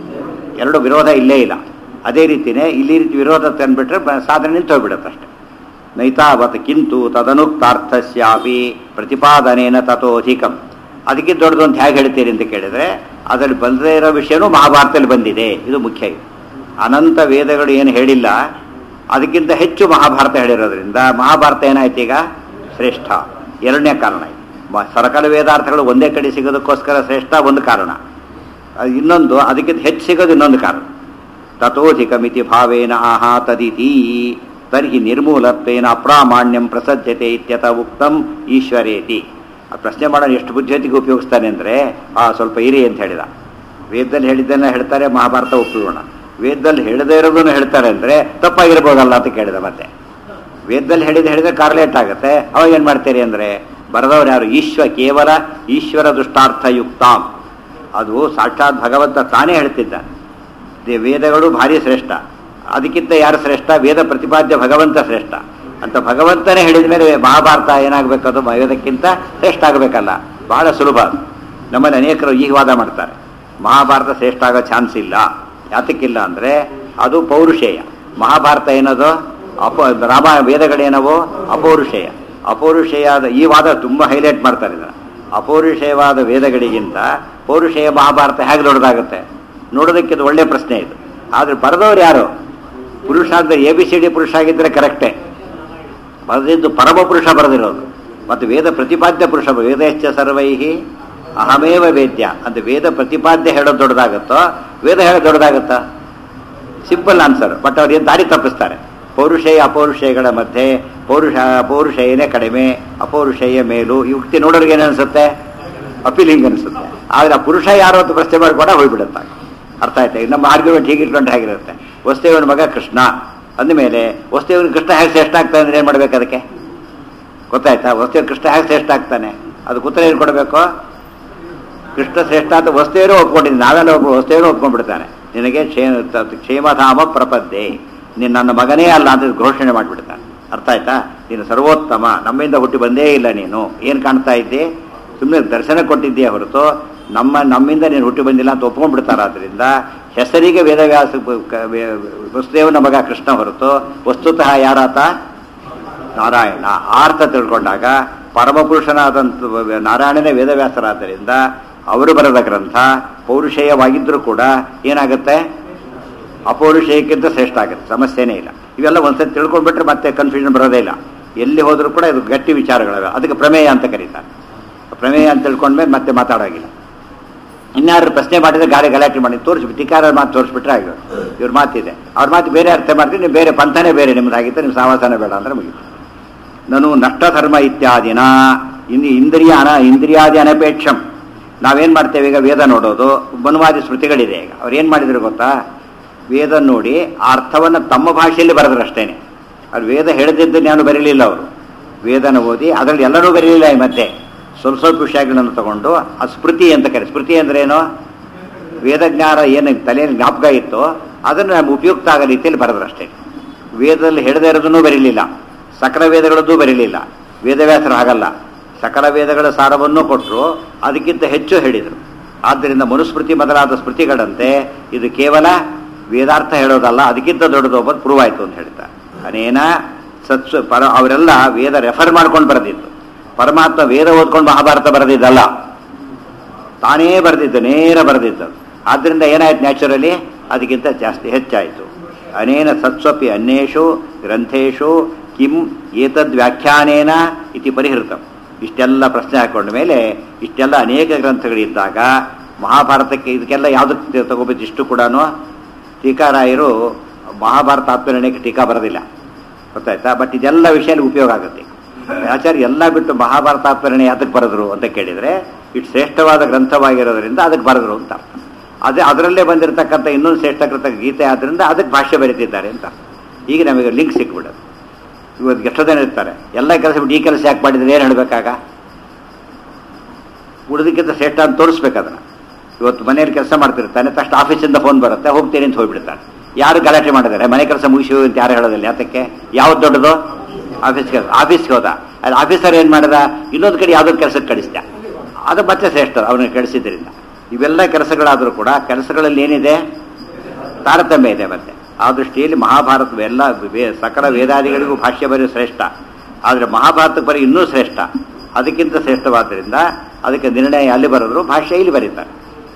ಎರಡು ವಿರೋಧ ಇಲ್ಲೇ ಇಲ್ಲ ಅದೇ ರೀತಿಯೇ ಇಲ್ಲಿ ರೀತಿ ವಿರೋಧ ತಂದುಬಿಟ್ರೆ ಸಾಧನೆ ನಿಂತು ಹೋಗ್ಬಿಡುತ್ತೆ ಅಷ್ಟೆ ನೈತಾವತ್ ಕಿಂತು ತದನುಕ್ತಾರ್ಥಸ್ಯಾಪಿ ಪ್ರತಿಪಾದನೇನ ತಥೋಧಿಕಂ ಅದಕ್ಕಿಂತ ದೊಡ್ಡದು ಅಂತ ಹೇಗೆ ಹೇಳ್ತೀರಿ ಅಂತ ಕೇಳಿದ್ರೆ ಅದರಲ್ಲಿ ಬಂದೇ ಇರೋ ವಿಷಯನೂ ಮಹಾಭಾರತದಲ್ಲಿ ಬಂದಿದೆ ಇದು ಮುಖ್ಯ ಇದು ಅನಂತ ವೇದಗಳು ಏನು ಹೇಳಿಲ್ಲ ಅದಕ್ಕಿಂತ ಹೆಚ್ಚು ಮಹಾಭಾರತ ಹೇಳಿರೋದ್ರಿಂದ ಮಹಾಭಾರತ ಏನಾಯ್ತು ಈಗ ಶ್ರೇಷ್ಠ ಎರಡನೇ ಕಾರಣ ಇದು ಮ- ಸರಕಲ ವೇದಾರ್ಥಗಳು ಒಂದೇ ಕಡೆ ಸಿಗೋದಕ್ಕೋಸ್ಕರ ಶ್ರೇಷ್ಠ ಒಂದು ಕಾರಣ ಅದು ಇನ್ನೊಂದು ಅದಕ್ಕಿಂತ ಹೆಚ್ಚು ಸಿಗೋದು ಇನ್ನೊಂದು ಕಾರಣ ತಥೋಧಿಕಮಿತಿ ಭಾವೇನ ಆಹಾ ತದಿತಿ ತರ್ಹಿ ನಿರ್ಮೂಲತ್ವೇನ ಅಪ್ರಾಮಾಣ್ಯಂ ಪ್ರಸಜ್ಯತೆ ಇತ್ಯತ ಉಕ್ತಂ ಈಶ್ವರೇತಿ ಆ ಪ್ರಶ್ನೆ ಮಾಡೋಣ ಎಷ್ಟು ಬುದ್ಧಿಯತಿಗೆ ಉಪಯೋಗಿಸ್ತಾನೆ ಅಂದರೆ ಆ ಸ್ವಲ್ಪ ಇರಿ ಅಂತ ಹೇಳಿದ ವೇದದಲ್ಲಿ ಹೇಳಿದ್ದನ್ನ ಹೇಳ್ತಾರೆ ಮಹಾಭಾರತ ಒಪ್ಪಿರೋಣ ವೇದದಲ್ಲಿ ಹೇಳದೇ ಇರೋದನ್ನು ಹೇಳ್ತಾರೆ ಅಂದರೆ ತಪ್ಪಾಗಿರ್ಬೋದಲ್ಲ ಅಂತ ಕೇಳಿದ ಮತ್ತೆ ವೇದದಲ್ಲಿ ಹೇಳಿದ ಹೇಳಿದ್ರೆ ಕಾರ್ಲೇಟ್ ಆಗುತ್ತೆ ಅವಾಗ ಏನು ಮಾಡ್ತೀರಿ ಅಂದರೆ ಬರೆದವ್ರು ಯಾರು ಈಶ್ವ ಕೇವಲ ಈಶ್ವರ ದುಷ್ಟಾರ್ಥ ಯುಕ್ತಾಂ ಅದು ಸಾಕ್ಷಾತ್ ಭಗವಂತ ತಾನೇ ಹೇಳ್ತಿದ್ದಾನೆ ದೇ- ವೇದಗಳು ಭಾರಿ ಶ್ರೇಷ್ಠ ಅದಕ್ಕಿಂತ ಯಾರು ಶ್ರೇಷ್ಠ ವೇದ ಪ್ರತಿಪಾದ್ಯ ಭಗವಂತ ಶ್ರೇಷ್ಠ ಅಂತ ಭಗವಂತನೇ ಹೇಳಿದ ಮೇಲೆ ಮಹಾಭಾರತ ಏನಾಗಬೇಕು ಅದು ವೇದಕ್ಕಿಂತ ಶ್ರೇಷ್ಠ ಆಗಬೇಕಲ್ಲ ಬಹಳ ಸುಲಭ ಅದು. ನಮ್ಮಲ್ಲಿ ಅನೇಕರು ಈಗ ವಾದ ಮಾಡ್ತಾರೆ ಮಹಾಭಾರತ ಶ್ರೇಷ್ಠ ಆಗೋ ಚಾನ್ಸ್ ಇಲ್ಲ ಯಾತಕ್ಕಿಲ್ಲ ಅಂದರೆ ಅದು ಪೌರುಷೇಯ ಮಹಾಭಾರತ ಏನದು ಅಪ ರಾಮ ವೇದಗಳೇನವು ಅಪೌರುಷೇಯ ಅಪೌರುಷೇಯಾದ ಈ ವಾದ ತುಂಬ ಹೈಲೈಟ್ ಮಾಡ್ತಾರೆ ಇದನ್ನು ಅಪೌರುಷೇಯವಾದ ವೇದಗಳಿಗಿಂತ ಪೌರುಷೇಯ ಮಹಾಭಾರತ ಹೇಗೆ ದೊಡ್ಡದಾಗುತ್ತೆ ನೋಡೋದಕ್ಕೆ ಇದು ಒಳ್ಳೆ ಪ್ರಶ್ನೆ ಇದು ಆದರೆ ಬರೆದವ್ರು ಯಾರು ಪುರುಷ ಅಂದರೆ ಎ ಬಿ ಸಿ ಡಿ ಪುರುಷ ಆಗಿದ್ದರೆ ಕರೆಕ್ಟೇ ಬರೆದಿದ್ದು ಪರಮ ಪುರುಷ ಬರೆದಿರೋದು ಮತ್ತು ವೇದ ಪ್ರತಿಪಾದ್ಯ ಪುರುಷ ವೇದಶ್ಚ ಸರ್ವೈಹಿ ಅಹಮೇವ ವೇದ್ಯ ಅಂತ ವೇದ ಪ್ರತಿಪಾದ್ಯ ಹೇಳೋದು ದೊಡ್ಡದಾಗುತ್ತೋ ವೇದ ಹೇಳೋದು ದೊಡ್ಡದಾಗುತ್ತಾ ಸಿಂಪಲ್ ಆನ್ಸರ್ ಬಟ್ ಅವ್ರು ಏನು ದಾರಿ ತಪ್ಪಿಸ್ತಾರೆ ಪೌರುಷೇಯ ಅಪೌರುಷೇಯಗಳ ಮಧ್ಯೆ ಪೌರುಷ ಅಪೌರುಷೇಯನೇ ಕಡಿಮೆ ಅಪೌರುಷೇಯ ಮೇಲು ಈ ಉಕ್ತಿ ನೋಡೋರಿಗೆ ಏನು ಅನಿಸುತ್ತೆ ಅಪೀಲಿಂಗ್ ಅನಿಸುತ್ತೆ ಆದರೆ ಆ ಪುರುಷ ಯಾರು ಅಂತ ಪ್ರಶ್ನೆ ಮಾಡಿ ಕೂಡ ಹೋಗ್ಬಿಡುತ್ತೆ ಅರ್ಥ ಆಯ್ತಾ ಈಗ ನಮ್ಮ ಆರ್ಗ್ಯುಮೆಂಟ್ ಹೀಗೆ ಇಟ್ಕೊಂಡು ಹೇಗಿರುತ್ತೆ ವಸ್ತುವಿನ ಮಗ ಕೃಷ್ಣ ಅಂದಮೇಲೆ ವಸ್ತುವಿನ ಕೃಷ್ಣ ಹೇಗೆ ಶ್ರೇಷ್ಠ ಆಗ್ತಾನೆ ಅಂದ್ರೆ ಏನು ಮಾಡ್ಬೇಕು ಅದಕ್ಕೆ ಗೊತ್ತಾಯ್ತಾ ವಸ್ತುವಿನ ಕೃಷ್ಣ ಹೇಗೆ ಶ್ರೇಷ್ಠ ಆಗ್ತಾನೆ ಅದಕ್ಕೆ ಉತ್ತರ ಏನು ಕೊಡಬೇಕು ಕೃಷ್ಣ ಶ್ರೇಷ್ಠ ಅಂತ ವಸ್ತುವೇನೂ ಒಪ್ಕೊಂಡಿದ್ದೀನಿ ನಾವೆಲ್ಲ ಒಬ್ಬ ವಸ್ತುವೇನೂ ಒಪ್ಕೊಂಡ್ಬಿಡ್ತಾನೆ ನಿನಗೆ ಕ್ಷೇ ತ- ಕ್ಷೇಮಧಾಮ ಪ್ರಪದ್ದೆ ನೀನು ನನ್ನ ಮಗನೇ ಅಲ್ಲ ಅಂತ ಘೋಷಣೆ ಮಾಡಿಬಿಡ್ತಾನೆ ಅರ್ಥ ಆಯ್ತಾ ನೀನು ಸರ್ವೋತ್ತಮ ನಮ್ಮಿಂದ ಹುಟ್ಟಿ ಬಂದೇ ಇಲ್ಲ ನೀನು ಏನು ಕಾಣ್ತಾ ಇದ್ದೆ ಸುಮ್ಮನೆ ದರ್ಶನ ಕೊಟ್ಟಿದ್ದೀಯ ಹೊರತು ನಮ್ಮ ನಮ್ಮಿಂದ ನೀನು ಹುಟ್ಟಿ ಬಂದಿಲ್ಲ ಅಂತ ಒಪ್ಕೊಂಡ್ಬಿಡ್ತಾರೆ ಆದ್ದರಿಂದ ಹೆಸರಿಗೆ ವೇದವ್ಯಾಸ ಕ- ವೇ- ವಸುದೇವನ ಮಗ ಕೃಷ್ಣ ಹೊರತು ವಸ್ತುತಃ ಯಾರಾತ ನಾರಾಯಣ ಆ ಅರ್ಥ ತಿಳ್ಕೊಂಡಾಗ ಪರಮಪುರುಷನಾದಂಥ ನಾರಾಯಣನೇ ವೇದವ್ಯಾಸರಾದ್ದರಿಂದ ಅವರು ಬರೆದ ಗ್ರಂಥ ಪೌರುಷೇಯವಾಗಿದ್ದರೂ ಕೂಡ ಏನಾಗುತ್ತೆ ಅಪೌರುಷೇಯಕ್ಕಿಂತ ಶ್ರೇಷ್ಠ ಆಗುತ್ತೆ ಸಮಸ್ಯೆನೇ ಇಲ್ಲ ಇವೆಲ್ಲ ಒಂದ್ಸತಿ ತಿಳ್ಕೊಂಡ್ಬಿಟ್ರೆ ಮತ್ತೆ ಕನ್ಫ್ಯೂಷನ್ ಬರೋದೇ ಇಲ್ಲ ಎಲ್ಲಿ ಹೋದರೂ ಕೂಡ ಇದು ಗಟ್ಟಿ ವಿಚಾರಗಳಿವೆ ಅದಕ್ಕೆ ಪ್ರಮೇಯ ಅಂತ ಕರೀತಾರೆ ಪ್ರಮೇಯ ಅಂತ ತಿಳ್ಕೊಂಡ್ಮೇಲೆ ಮತ್ತೆ ಮಾತಾಡೋಗಿಲ್ಲ ಇನ್ಯಾರು ಪ್ರಶ್ನೆ ಮಾಡಿದ್ರೆ ಗಾಳಿ ಗಲಾಟೆ ಮಾಡಿ ತೋರಿಸಿ ಟಿಕಾರ ಮಾತು ತೋರಿಸ್ಬಿಟ್ರೆ ಆಗ ಇವ್ರ ಮಾತಿದೆ ಅವ್ರ ಮಾತು ಬೇರೆ ಅರ್ಥ ಮಾಡ್ತೀನಿ ನೀವು ಬೇರೆ ಪಂಥನೇ ಬೇರೆ ನಿಮ್ದಾಗಿತ್ತು ನಿಮ್ಮ ಸಾವಾಸನೆ ಬೇಡ ಅಂದ್ರೆ ಮುಗಿತು ನಾನು ನಷ್ಟಧರ್ಮ ಇತ್ಯಾದಿನ ಇನ್ನು ಇಂದ್ರಿಯ ಅನ ಇಂದ್ರಿಯಾದಿ ಅನಪೇಕ್ಷಂ ನಾವೇನು ಮಾಡ್ತೇವೆ ಈಗ ವೇದ ನೋಡೋದು ಬನುವಾದಿ ಸ್ಮೃತಿಗಳಿದೆ ಈಗ ಅವ್ರು ಏನು ಮಾಡಿದ್ರು ಗೊತ್ತಾ ವೇದ ನೋಡಿ ಆ ಅರ್ಥವನ್ನು ತಮ್ಮ ಭಾಷೆಯಲ್ಲಿ ಬರೆದ್ರು ಅಷ್ಟೇನೆ ಅವ್ರು ವೇದ ಹೇಳದಿದ್ದು ನಾನು ಬರೀಲಿಲ್ಲ ಅವರು ವೇದನ ಓದಿ ಅದರಲ್ಲಿ ಎಲ್ಲರೂ ಬರೀಲಿಲ್ಲ ಈ ಮಧ್ಯೆ ಸ್ವಲ್ಪ ಸ್ವಲ್ಪ ವಿಷಯಗಳನ್ನು ತಗೊಂಡು ಆ ಸ್ಮೃತಿ ಅಂತ ಕರೆ ಸ್ಮೃತಿ ಅಂದ್ರೆ ಏನು ವೇದಜ್ಞಾನ ಏನು ತಲೆಯಲ್ಲಿ ಜ್ಞಾಪಕ ಇತ್ತು ಅದನ್ನು ನಮ್ಗೆ ಉಪಯುಕ್ತ ಆಗೋ ರೀತಿಯಲ್ಲಿ ಬರೆದ್ರು ಅಷ್ಟೇ ವೇದದಲ್ಲಿ ಹೇಳದೇ ಇರೋದನ್ನೂ ಬರೀಲಿಲ್ಲ ಸಕಲ ವೇದಗಳದ್ದು ಬರೀಲಿಲ್ಲ ವೇದವ್ಯಾಸರು ಹಾಗಲ್ಲ ಸಕಲ ವೇದಗಳ ಸಾರವನ್ನೂ ಕೊಟ್ಟರು ಅದಕ್ಕಿಂತ ಹೆಚ್ಚು ಹೇಳಿದರು ಆದ್ದರಿಂದ ಮನುಸ್ಮೃತಿ ಮೊದಲಾದ ಸ್ಮೃತಿಗಳಂತೆ ಇದು ಕೇವಲ ವೇದಾರ್ಥ ಹೇಳೋದಲ್ಲ ಅದಕ್ಕಿಂತ ದೊಡ್ಡದು ಒಬ್ಬರು ಪ್ರೂವ್ ಆಯಿತು ಅಂತ ಹೇಳ್ತಾರೆ ಅನೇನ ಸತ್ಸು ಪರ ಅವರೆಲ್ಲ ವೇದ ರೆಫರ್ ಮಾಡ್ಕೊಂಡು ಬರೆದಿತ್ತು ಪರಮಾತ್ಮ ವೇದ ಓದ್ಕೊಂಡು ಮಹಾಭಾರತ ಬರೆದಿದ್ದಲ್ಲ ತಾನೇ ಬರೆದಿದ್ದು ನೇರ ಬರೆದಿದ್ದು ಆದ್ದರಿಂದ ಏನಾಯ್ತು ನ್ಯಾಚುರಲಿ ಅದಕ್ಕಿಂತ ಜಾಸ್ತಿ ಹೆಚ್ಚಾಯಿತು ಅನೇನ ಸತ್ಸ್ವಪಿ ಅನ್ಯೇಷು ಗ್ರಂಥೇಶು ಕಿಂ ಏತದ್ ವ್ಯಾಖ್ಯಾನೇನ ಇತಿ ಪರಿಹೃತಂ ಇಷ್ಟೆಲ್ಲ ಪ್ರಶ್ನೆ ಹಾಕೊಂಡ ಮೇಲೆ ಇಷ್ಟೆಲ್ಲ ಅನೇಕ ಗ್ರಂಥಗಳಿದ್ದಾಗ ಮಹಾಭಾರತಕ್ಕೆ ಇದಕ್ಕೆಲ್ಲ ಯಾವುದಕ್ಕೆ ತಗೋಬೇಕು ಇಷ್ಟು ಕೂಡ ಟೀಕಾರಾಯರು ಮಹಾಭಾರತ ಆತ್ಮನಿರ್ಣಯಕ್ಕೆ ಟೀಕಾ ಬರೋದಿಲ್ಲ ಗೊತ್ತಾಯ್ತಾ ಬಟ್ ಇದೆಲ್ಲ ವಿಷಯದಲ್ಲಿ ಉಪಯೋಗ ಆಗುತ್ತೆ ಆಚಾರ್ಯ ಎಲ್ಲ ಬಿಟ್ಟು ಮಹಾಭಾರತ ಆತ್ಮನಿರ್ಣಯ ಯಾತಕ್ಕೆ ಬರೆದ್ರು ಅಂತ ಕೇಳಿದರೆ ಇಟ್ಟು ಶ್ರೇಷ್ಠವಾದ ಗ್ರಂಥವಾಗಿರೋದ್ರಿಂದ ಅದಕ್ಕೆ ಬರೆದ್ರು ಅಂತ ಅರ್ಥ ಅದೇ ಅದರಲ್ಲೇ ಬಂದಿರತಕ್ಕಂಥ ಇನ್ನೊಂದು ಶ್ರೇಷ್ಠ ಗ್ರಂಥ ಗೀತೆ ಆದ್ದರಿಂದ ಅದಕ್ಕೆ ಭಾಷ್ಯ ಬರೀತಿದ್ದಾರೆ ಅಂತ ಈಗ ನಮಗೆ ಲಿಂಕ್ ಸಿಕ್ಬಿಡೋದು ಇವತ್ತು ಎಷ್ಟೋ ಜನ ಇರ್ತಾರೆ ಎಲ್ಲ ಕೆಲಸ ಬಿಟ್ಟು ಈ ಕೆಲಸ ಯಾಕೆ ಮಾಡಿದ್ರೆ ಏನು ಹೇಳಬೇಕಾಗ ಉಳಿದಕ್ಕಿಂತ ಶ್ರೇಷ್ಠ ಅಂತ ತೋರಿಸ್ಬೇಕು ಅದನ್ನು ಇವತ್ತು ಮನೆಯಲ್ಲಿ ಕೆಲಸ ಮಾಡ್ತಿರ್ತಾನೆ ತಕ್ಷಣ ಆಫೀಸಿಂದ ಫೋನ್ ಬರುತ್ತೆ ಹೋಗ್ತೀನಿ ಅಂತ ಹೋಗ್ಬಿಡ್ತಾನೆ ಯಾರು ಗಲಾಟೆ ಮಾಡಿದ್ದಾರೆ ಮನೆ ಕೆಲಸ ಮುಗಿಸಿ ಅಂತ ಯಾರು ಹೇಳೋದಿಲ್ಲ ಯಾತಕ್ಕೆ ಯಾವ್ದು ದೊಡ್ಡದು ಆಫೀಸ್ಗೆ ಆಫೀಸ್ಗೆ ಹೋದ ಅದು ಆಫೀಸರ್ ಏನು ಮಾಡಿದ ಇನ್ನೊಂದು ಕಡೆ ಯಾವುದೋ ಕೆಲಸಕ್ಕೆ ಕಳಿಸ್ದ ಅದು ಮತ್ತೆ ಶ್ರೇಷ್ಠ ಅವನಿಗೆ ಕಳಿಸಿದ್ರಿಂದ ಇವೆಲ್ಲ ಕೆಲಸಗಳಾದರೂ ಕೂಡ ಕೆಲಸಗಳಲ್ಲಿ ಏನಿದೆ ತಾರತಮ್ಯ ಇದೆ ಮತ್ತೆ ಆ ದೃಷ್ಟಿಯಲ್ಲಿ ಮಹಾಭಾರತ ಎಲ್ಲ ವೇ- ಸಕಲ ವೇದಾದಿಗಳಿಗೂ ಭಾಷ್ಯ ಬರೀ ಶ್ರೇಷ್ಠ ಆದರೆ ಮಹಾಭಾರತಕ್ಕೆ ಬರೀ ಇನ್ನೂ ಶ್ರೇಷ್ಠ ಅದಕ್ಕಿಂತ ಶ್ರೇಷ್ಠವಾದ್ದರಿಂದ ಅದಕ್ಕೆ ನಿರ್ಣಯ ಅಲ್ಲಿ ಬರೆದ್ರು ಭಾಷ್ಯ ಇಲ್ಲಿ ಬರೀತಾರೆ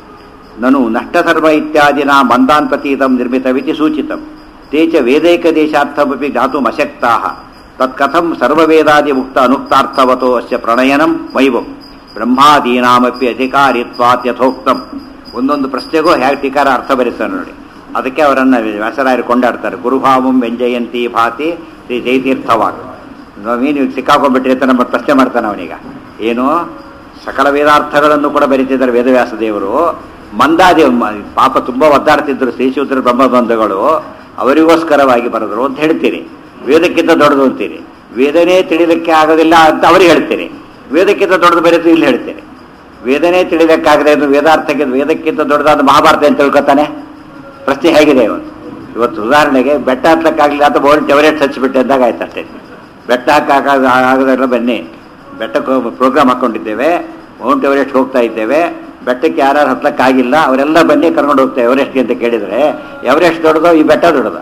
ನನು ನಷ್ಟಸರ್ವ ಇತ್ಯಾದಿನ ಮಂದಾನ್ ಪ್ರತೀತಂ ನಿರ್ಮಿತವಿತಿ ಸೂಚಿತಂ ತೇ ಚ ವೇದೈಕ ದೇಶಾರ್ಥಮಪಿ ಜ್ಞಾತುಂ ಅಶಕ್ತಾಃ ತತ್ಕಥಂ ಸರ್ವವೇದಾದಿ ಮುಕ್ತ ಅನುಕ್ತಾರ್ಥವತೋ ಅಸ್ಯ ಪ್ರಣಯನಂ ವೈವಂ ಬ್ರಹ್ಮಾದೀನಾಮಪಿ ಅಧಿಕಾರಿತ್ವಾತ್ ಯಥೋಕ್ತಂ ಒಂದೊಂದು ಪ್ರಶ್ನೆಗೂ ಹೇಗೆ ಟೀಕಾರ ಅರ್ಥ ಬರೀತಾರೆ ನೋಡಿ ಅದಕ್ಕೆ ಅವರನ್ನ ವ್ಯಾಸರಾಯರು ಕೊಂಡಾಡ್ತಾರೆ ಗುರುಭಾವಂ ವ್ಯಂಜಯಂತಿ ಭಾತಿ ಶ್ರೀ ಜಯತೀರ್ಥವಾಗ್ ನೀನು ಸಿಕ್ಕಾಕೊಂಡ್ಬಿಟ್ರಿ ಅಂತ ನಮ್ಮ ಪ್ರಶ್ನೆ ಮಾಡ್ತಾನೆ ಅವನೀಗ ಏನು ಸಕಲ ವೇದಾರ್ಥಗಳನ್ನು ಕೂಡ ಬರೀತಿದ್ದಾರೆ ವೇದವ್ಯಾಸ ದೇವರು ಮಂದಾದಿ ಮ- ಪಾಪ ತುಂಬ ಒದ್ದಾಡ್ತಿದ್ರು ಶ್ರೀಶೂದ್ರ ಬ್ರಹ್ಮಬಂಧುಗಳು ಅವರಿಗೋಸ್ಕರವಾಗಿ ಬರೆದ್ರು ಅಂತ ಹೇಳ್ತೀರಿ ವೇದಕ್ಕಿಂತ ದೊಡ್ಡದು ಅಂತೀರಿ ವೇದನೆ ತಿಳಿಲಿಕ್ಕೆ ಆಗೋದಿಲ್ಲ ಅಂತ ಅವ್ರಿಗೆ ಹೇಳ್ತೀರಿ ವೇದಕ್ಕಿಂತ ದೊಡ್ಡದು ಬರೀತು ಇಲ್ಲಿ ಹೇಳ್ತೀರಿ ವೇದನೆ ತಿಳಿಲಿಕ್ಕಾಗದೆ ಇದು ವೇದಾರ್ಥಕ್ಕೆ ವೇದಕ್ಕಿಂತ ದೊಡ್ಡದಾದ ಮಹಾಭಾರತ ಅಂತ ತಿಳ್ಕೊತಾನೆ ಪ್ರಶ್ನೆ ಹೇಗಿದೆ ಇವತ್ತು ಇವತ್ತು ಉದಾಹರಣೆಗೆ ಬೆಟ್ಟ ಹತ್ತಕ್ಕಾಗಲಿಲ್ಲ ಅಥವಾ ಬೋಲ್ಟ್ ಎವರೇಟ್ ಹಚ್ಚಿಬಿಟ್ಟೆ ಅಂದಾಗ ಆಯ್ತು ಅಷ್ಟೇ ಬೆಟ್ಟ ಹಾಕಾಗ ಆಗೋದೆಲ್ಲ ಬನ್ನಿ ಬೆಟ್ಟಕ್ಕೆ ಪ್ರೋಗ್ರಾಮ್ ಹಾಕ್ಕೊಂಡಿದ್ದೇವೆ ಮೌಂಟ್ ಎವರೆಸ್ಟ್ ಹೋಗ್ತಾ ಇದ್ದೇವೆ ಬೆಟ್ಟಕ್ಕೆ ಯಾರು ಹತ್ತಕ್ಕಾಗಿಲ್ಲ ಅವರೆಲ್ಲ ಬನ್ನಿ ಕರ್ಕೊಂಡು ಹೋಗ್ತೇವೆ ಎವರೆಸ್ಟ್ಗೆ ಅಂತ ಕೇಳಿದರೆ ಎವರೆಸ್ಟ್ ದೊಡ್ಡದು ಈ ಬೆಟ್ಟ ದೊಡ್ಡದು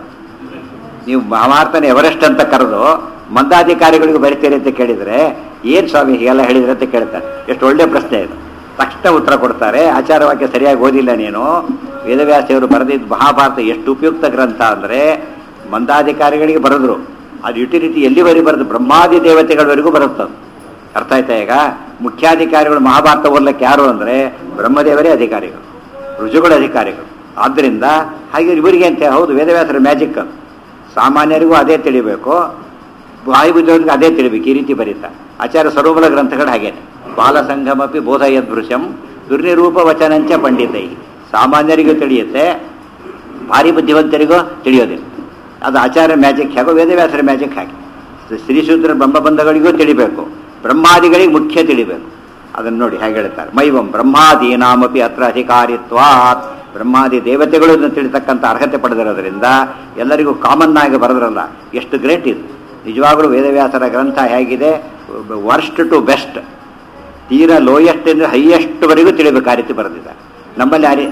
ನೀವು ಮಹಾಭಾರತನ ಎವರೆಸ್ಟ್ ಅಂತ ಕರೆದು ಮಂದಾಧಿಕಾರಿಗಳಿಗೂ ಬರಿತೀರಿ ಅಂತ ಕೇಳಿದರೆ ಏನು ಸ್ವಾಮಿ ಹೀಗೆಲ್ಲ ಹೇಳಿದ್ರೆ ಅಂತ ಕೇಳ್ತಾರೆ ಎಷ್ಟು ಒಳ್ಳೆ ಪ್ರಶ್ನೆ ಇದು ತಕ್ಷಣ ಉತ್ತರ ಕೊಡ್ತಾರೆ ಆಚಾರವಾಕ್ಯ ಸರಿಯಾಗಿ ಓದಿಲ್ಲ ನೀನು ವೇದವ್ಯಾಸಿಯವರು ಬರೆದಿದ್ದ ಮಹಾಭಾರತ ಎಷ್ಟು ಉಪಯುಕ್ತ ಗ್ರಂಥ ಅಂದರೆ ಮಂದಾಧಿಕಾರಿಗಳಿಗೆ ಬರೆದ್ರು ಅದು ಯುಟಿಲಿಟಿ ಎಲ್ಲಿವರೆಗೂ ಬರೆದು ಬ್ರಹ್ಮಾದಿ ದೇವತೆಗಳವರೆಗೂ ಬರುತ್ತದು ಅರ್ಥ ಆಯ್ತಾ ಈಗ ಮುಖ್ಯಾಧಿಕಾರಿಗಳು ಮಹಾಭಾರತ ಓದ್ಲಿಕ್ಕೆ ಯಾರು ಅಂದರೆ ಬ್ರಹ್ಮದೇವರೇ ಅಧಿಕಾರಿಗಳು ರುಜುಗಳ ಅಧಿಕಾರಿಗಳು ಆದ್ದರಿಂದ ಹಾಗೆ ಇವರಿಗೆ ಅಂತ ಹೌದು ವೇದವ್ಯಾಸರ ಮ್ಯಾಜಿಕ್ ಅದು ಸಾಮಾನ್ಯರಿಗೂ ಅದೇ ತಿಳಿಬೇಕು ವಾಯುಬುದ್ಧವ್ರಿಗೆ ಅದೇ ತಿಳಿಬೇಕು ಈ ರೀತಿ ಬರೀತಾ ಆಚಾರ್ಯ ಸರ್ವಬಲ ಗ್ರಂಥಗಳು ಹಾಗೇನೆ ಬಾಲಸಂಗಮಪಿ ಬೋಧಯದೃಶ್ಯಂ ದುರ್ನಿರೂಪ ವಚನಂಚ ಪಂಡಿತೈ ಸಾಮಾನ್ಯರಿಗೂ ತಿಳಿಯುತ್ತೆ ಭಾರಿ ಬುದ್ಧಿವಂತರಿಗೂ ತಿಳಿಯೋದಿಲ್ಲ ಅದು ಆಚಾರ್ಯ ಮ್ಯಾಜಿಕ್ ಹೇಗೋ ವೇದವ್ಯಾಸರ ಮ್ಯಾಜಿಕ್ ಹಾಗೆ ಶ್ರೀಶೂದ್ರ ಬ್ರಹ್ಮಬಂಧಗಳಿಗೂ ತಿಳಿಬೇಕು ಬ್ರಹ್ಮಾದಿಗಳಿಗೆ ಮುಖ್ಯ ತಿಳಿಬೇಕು ಅದನ್ನು ನೋಡಿ ಹೇಗೆ ಹೇಳ್ತಾರೆ ಮೈವಂ ಬ್ರಹ್ಮಾದೀನಾಮಪಿ ಅತ್ರ ಅಧಿಕಾರಿತ್ವಾತ್ ಬ್ರಹ್ಮಾದಿ ದೇವತೆಗಳು ಇದನ್ನು ತಿಳಿತಕ್ಕಂಥ ಅರ್ಹತೆ ಪಡೆದಿರೋದ್ರಿಂದ ಎಲ್ಲರಿಗೂ ಕಾಮನ್ ಆಗಿ ಬರೆದ್ರಲ್ಲ ಎಷ್ಟು ಗ್ರೇಟ್ ಇದು ನಿಜವಾಗಲೂ ವೇದವ್ಯಾಸರ ಗ್ರಂಥ ಹೇಗಿದೆ ವರ್ಸ್ಟ್ ಟು ಬೆಸ್ಟ್ ತೀರಾ ಲೋಯೆಸ್ಟ್ ಅಂದರೆ ಹೈಯೆಸ್ಟ್ವರೆಗೂ ತಿಳಿಬೇಕು ಆ ರೀತಿ ಬರೆದಿದ್ದಾರೆ ನಮ್ಮಲ್ಲಿ ಆ ರೀ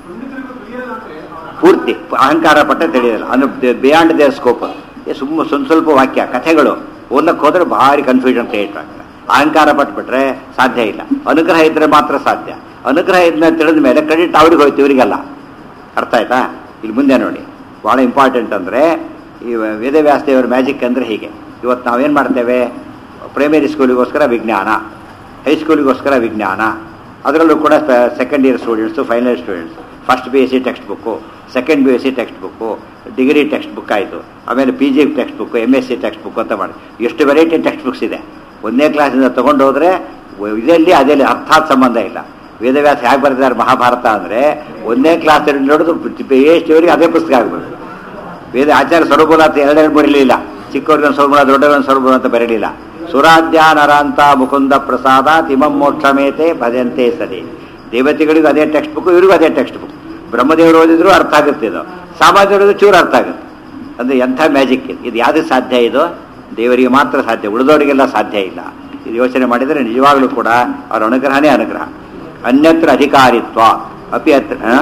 ಪೂರ್ತಿ ಅಹಂಕಾರ ಪಟ್ಟ ತಿಳಿಯೋದಿಲ್ಲ ಅಂದ್ರೆ ಬಿಯಾಂಡ್ ದೇರ್ ಸ್ಕೋಪ್ ಸುಮ್ಮ ಸ್ವಲ್ಪ ಸ್ವಲ್ಪ ವಾಕ್ಯ ಕಥೆಗಳು ಓದಕ್ಕೆ ಹೋದ್ರೆ ಭಾರಿ ಕನ್ಫ್ಯೂಷನ್ ಕ್ರಿಯೇಟ್ ಆಗ್ತದೆ ಅಹಂಕಾರ ಪಟ್ಬಿಟ್ರೆ ಸಾಧ್ಯ ಇಲ್ಲ ಅನುಗ್ರಹ ಇದ್ರೆ ಮಾತ್ರ ಸಾಧ್ಯ ಅನುಗ್ರಹ ಇದನ್ನ ತಿಳಿದ ಮೇಲೆ ಕ್ರೆಡಿಟ್ ಅವ್ರಿಗೆ ಹೋಯ್ತು ಇವರಿಗೆಲ್ಲ ಅರ್ಥ ಆಯ್ತಾ ಇಲ್ಲಿ ಮುಂದೆ ನೋಡಿ ಭಾಳ ಇಂಪಾರ್ಟೆಂಟ್ ಅಂದರೆ ಈ ವೇದವ್ಯಾಸ ದೇವರ ಮ್ಯಾಜಿಕ್ ಅಂದರೆ ಹೀಗೆ ಇವತ್ತು ನಾವೇನು ಮಾಡ್ತೇವೆ ಪ್ರೈಮರಿ ಸ್ಕೂಲಿಗೋಸ್ಕರ ವಿಜ್ಞಾನ ಹೈಸ್ಕೂಲಿಗೋಸ್ಕರ ವಿಜ್ಞಾನ ಅದರಲ್ಲೂ ಕೂಡ second year students final year students first B S C text book second B S C text book degree text book ಆಯಿತು ಆಮೇಲೆ P G text book M S C text book ಅಂತ ಮಾಡಿ ಎಷ್ಟು variety text books ಇದೆ ಒಂದನೇ ಕ್ಲಾಸಿಂದ ತೊಗೊಂಡು ಹೋದರೆ ಇದರಲ್ಲಿ ಅದಲ್ಲಿ ಅರ್ಥಾತ್ ಸಂಬಂಧ ಇಲ್ಲ ವೇದವ್ಯಾಸ ಹೇಗೆ ಬರೆದಿದ್ದಾರೆ ಮಹಾಭಾರತ ಅಂದರೆ ಒಂದನೇ ಕ್ಲಾಸ್ ನೋಡೋದು ಪಿ ಎಚ್ ಡಿವರೆಗೆ ಅದೇ ಪುಸ್ತಕ ಆಗಬೇಕು ವೇದ ಆಚಾರ್ಯ ಸ್ವರೂಪುಲ ಅಂತ ಎರಡೆರಡು ಬರಲಿಲ್ಲ ಚಿಕ್ಕವ್ರಿಗೆ ಒಂದು ಸ್ವರೂಪುಲ ದೊಡ್ಡವರಿಗೆ ಸ್ವರೂಪುಲ ಅಂತ ಬರಲಿಲ್ಲ ಸುರಾಧ್ಯಾನರಾಂತ ಮುಕುಂದ ಪ್ರಸಾದ ತಿಮಂ ಮೋಕ್ಷಮೇತೆ ಭಜಂತೆ ಸರಿ ದೇವತೆಗಳಿಗೂ ಅದೇ ಟೆಕ್ಸ್ಟ್ ಬುಕ್ ಇವರಿಗೂ ಅದೇ ಟೆಕ್ಸ್ಟ್ ಬುಕ್ ಬ್ರಹ್ಮದೇವರು ಓದಿದ್ರು ಅರ್ಥ ಆಗುತ್ತೆ ಇದು ಸಾಮಾನ್ಯರಿಗೂ ಚೂರು ಅರ್ಥ ಆಗುತ್ತೆ ಅಂದರೆ ಎಂಥ ಮ್ಯಾಜಿಕ್ ಇದು ಇದು ಯಾವುದಕ್ಕೆ ಸಾಧ್ಯ ಇದು ದೇವರಿಗೆ ಮಾತ್ರ ಸಾಧ್ಯ ಉಳಿದವರಿಗೆಲ್ಲ ಸಾಧ್ಯ ಇಲ್ಲ ಇದು ಯೋಚನೆ ಮಾಡಿದರೆ ನಿಜವಾಗ್ಲೂ ಕೂಡ ಅವರ ಅನುಗ್ರಹನೇ ಅನುಗ್ರಹ ಅನ್ಯತ್ರ ಅಧಿಕಾರಿತ್ವ ಅಪಿ ಅತ್ರ ಆ?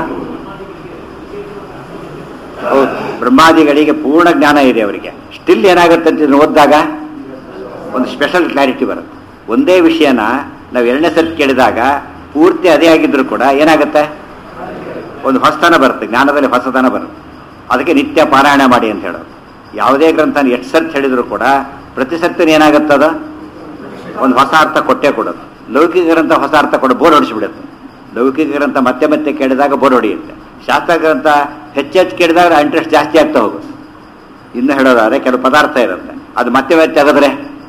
ಹೌದು ಬ್ರಹ್ಮಾದಿಗಳಿಗೆ ಪೂರ್ಣ ಜ್ಞಾನ ಇದೆ ಅವರಿಗೆ ಸ್ಟಿಲ್ ಏನಾಗುತ್ತೆ ಅಂತ ಇದನ್ನ ಓದಿದಾಗ ಒಂದು ಸ್ಪೆಷಲ್ ಕ್ಲಾರಿಟಿ ಬರುತ್ತೆ ಒಂದೇ ವಿಷಯನ ನಾವು ಎರಡನೇ ಸರ್ತಿ ಕೇಳಿದಾಗ ಪೂರ್ತಿ ಅದೇ ಆಗಿದ್ರು ಕೂಡ ಏನಾಗುತ್ತೆ ಒಂದು ಹೊಸತನ ಬರುತ್ತೆ ಜ್ಞಾನದಲ್ಲಿ ಹೊಸತನ ಬರುತ್ತೆ ಅದಕ್ಕೆ ನಿತ್ಯ ಪಾರಾಯಣ ಮಾಡಿ ಅಂತ ಹೇಳೋದು ಯಾವುದೇ ಗ್ರಂಥ ಎಷ್ಟು ಸರ್ತಿ ಹೇಳಿದ್ರು ಕೂಡ ಪ್ರತಿ ಸರ್ತಿನ ಏನಾಗುತ್ತದ ಒಂದು ಹೊಸ ಅರ್ಥ ಕೊಟ್ಟೇ ಕೊಡೋದು ಲೌಕಿಕ ಗ್ರಂಥ ಹೊಸ ಅರ್ಥ ಕೊಡು ಬೋರ್ ಹೊಡಿಸ್ಬಿಡುತ್ತೆ ಲೌಕಿಕ ಗ್ರಂಥ ಮತ್ತೆ ಮತ್ತೆ ಕೇಳಿದಾಗ ಬೋರ್ ಹೊಡೆಯುತ್ತೆ ಶಾಸ್ತ್ರ ಗ್ರಂಥ ಹೆಚ್ಚೆಚ್ಚು ಕೇಳಿದಾಗ ಇಂಟ್ರೆಸ್ಟ್ ಜಾಸ್ತಿ ಆಗ್ತಾ ಹೋಗುತ್ತೆ ಇನ್ನು ಹೇಳೋದಾದ್ರೆ ಕೆಲವು ಪದಾರ್ಥ ಇರುತ್ತೆ ಅದು ಮತ್ತೆ ಮತ್ತೆ ತೆಗೆದ್ರೆ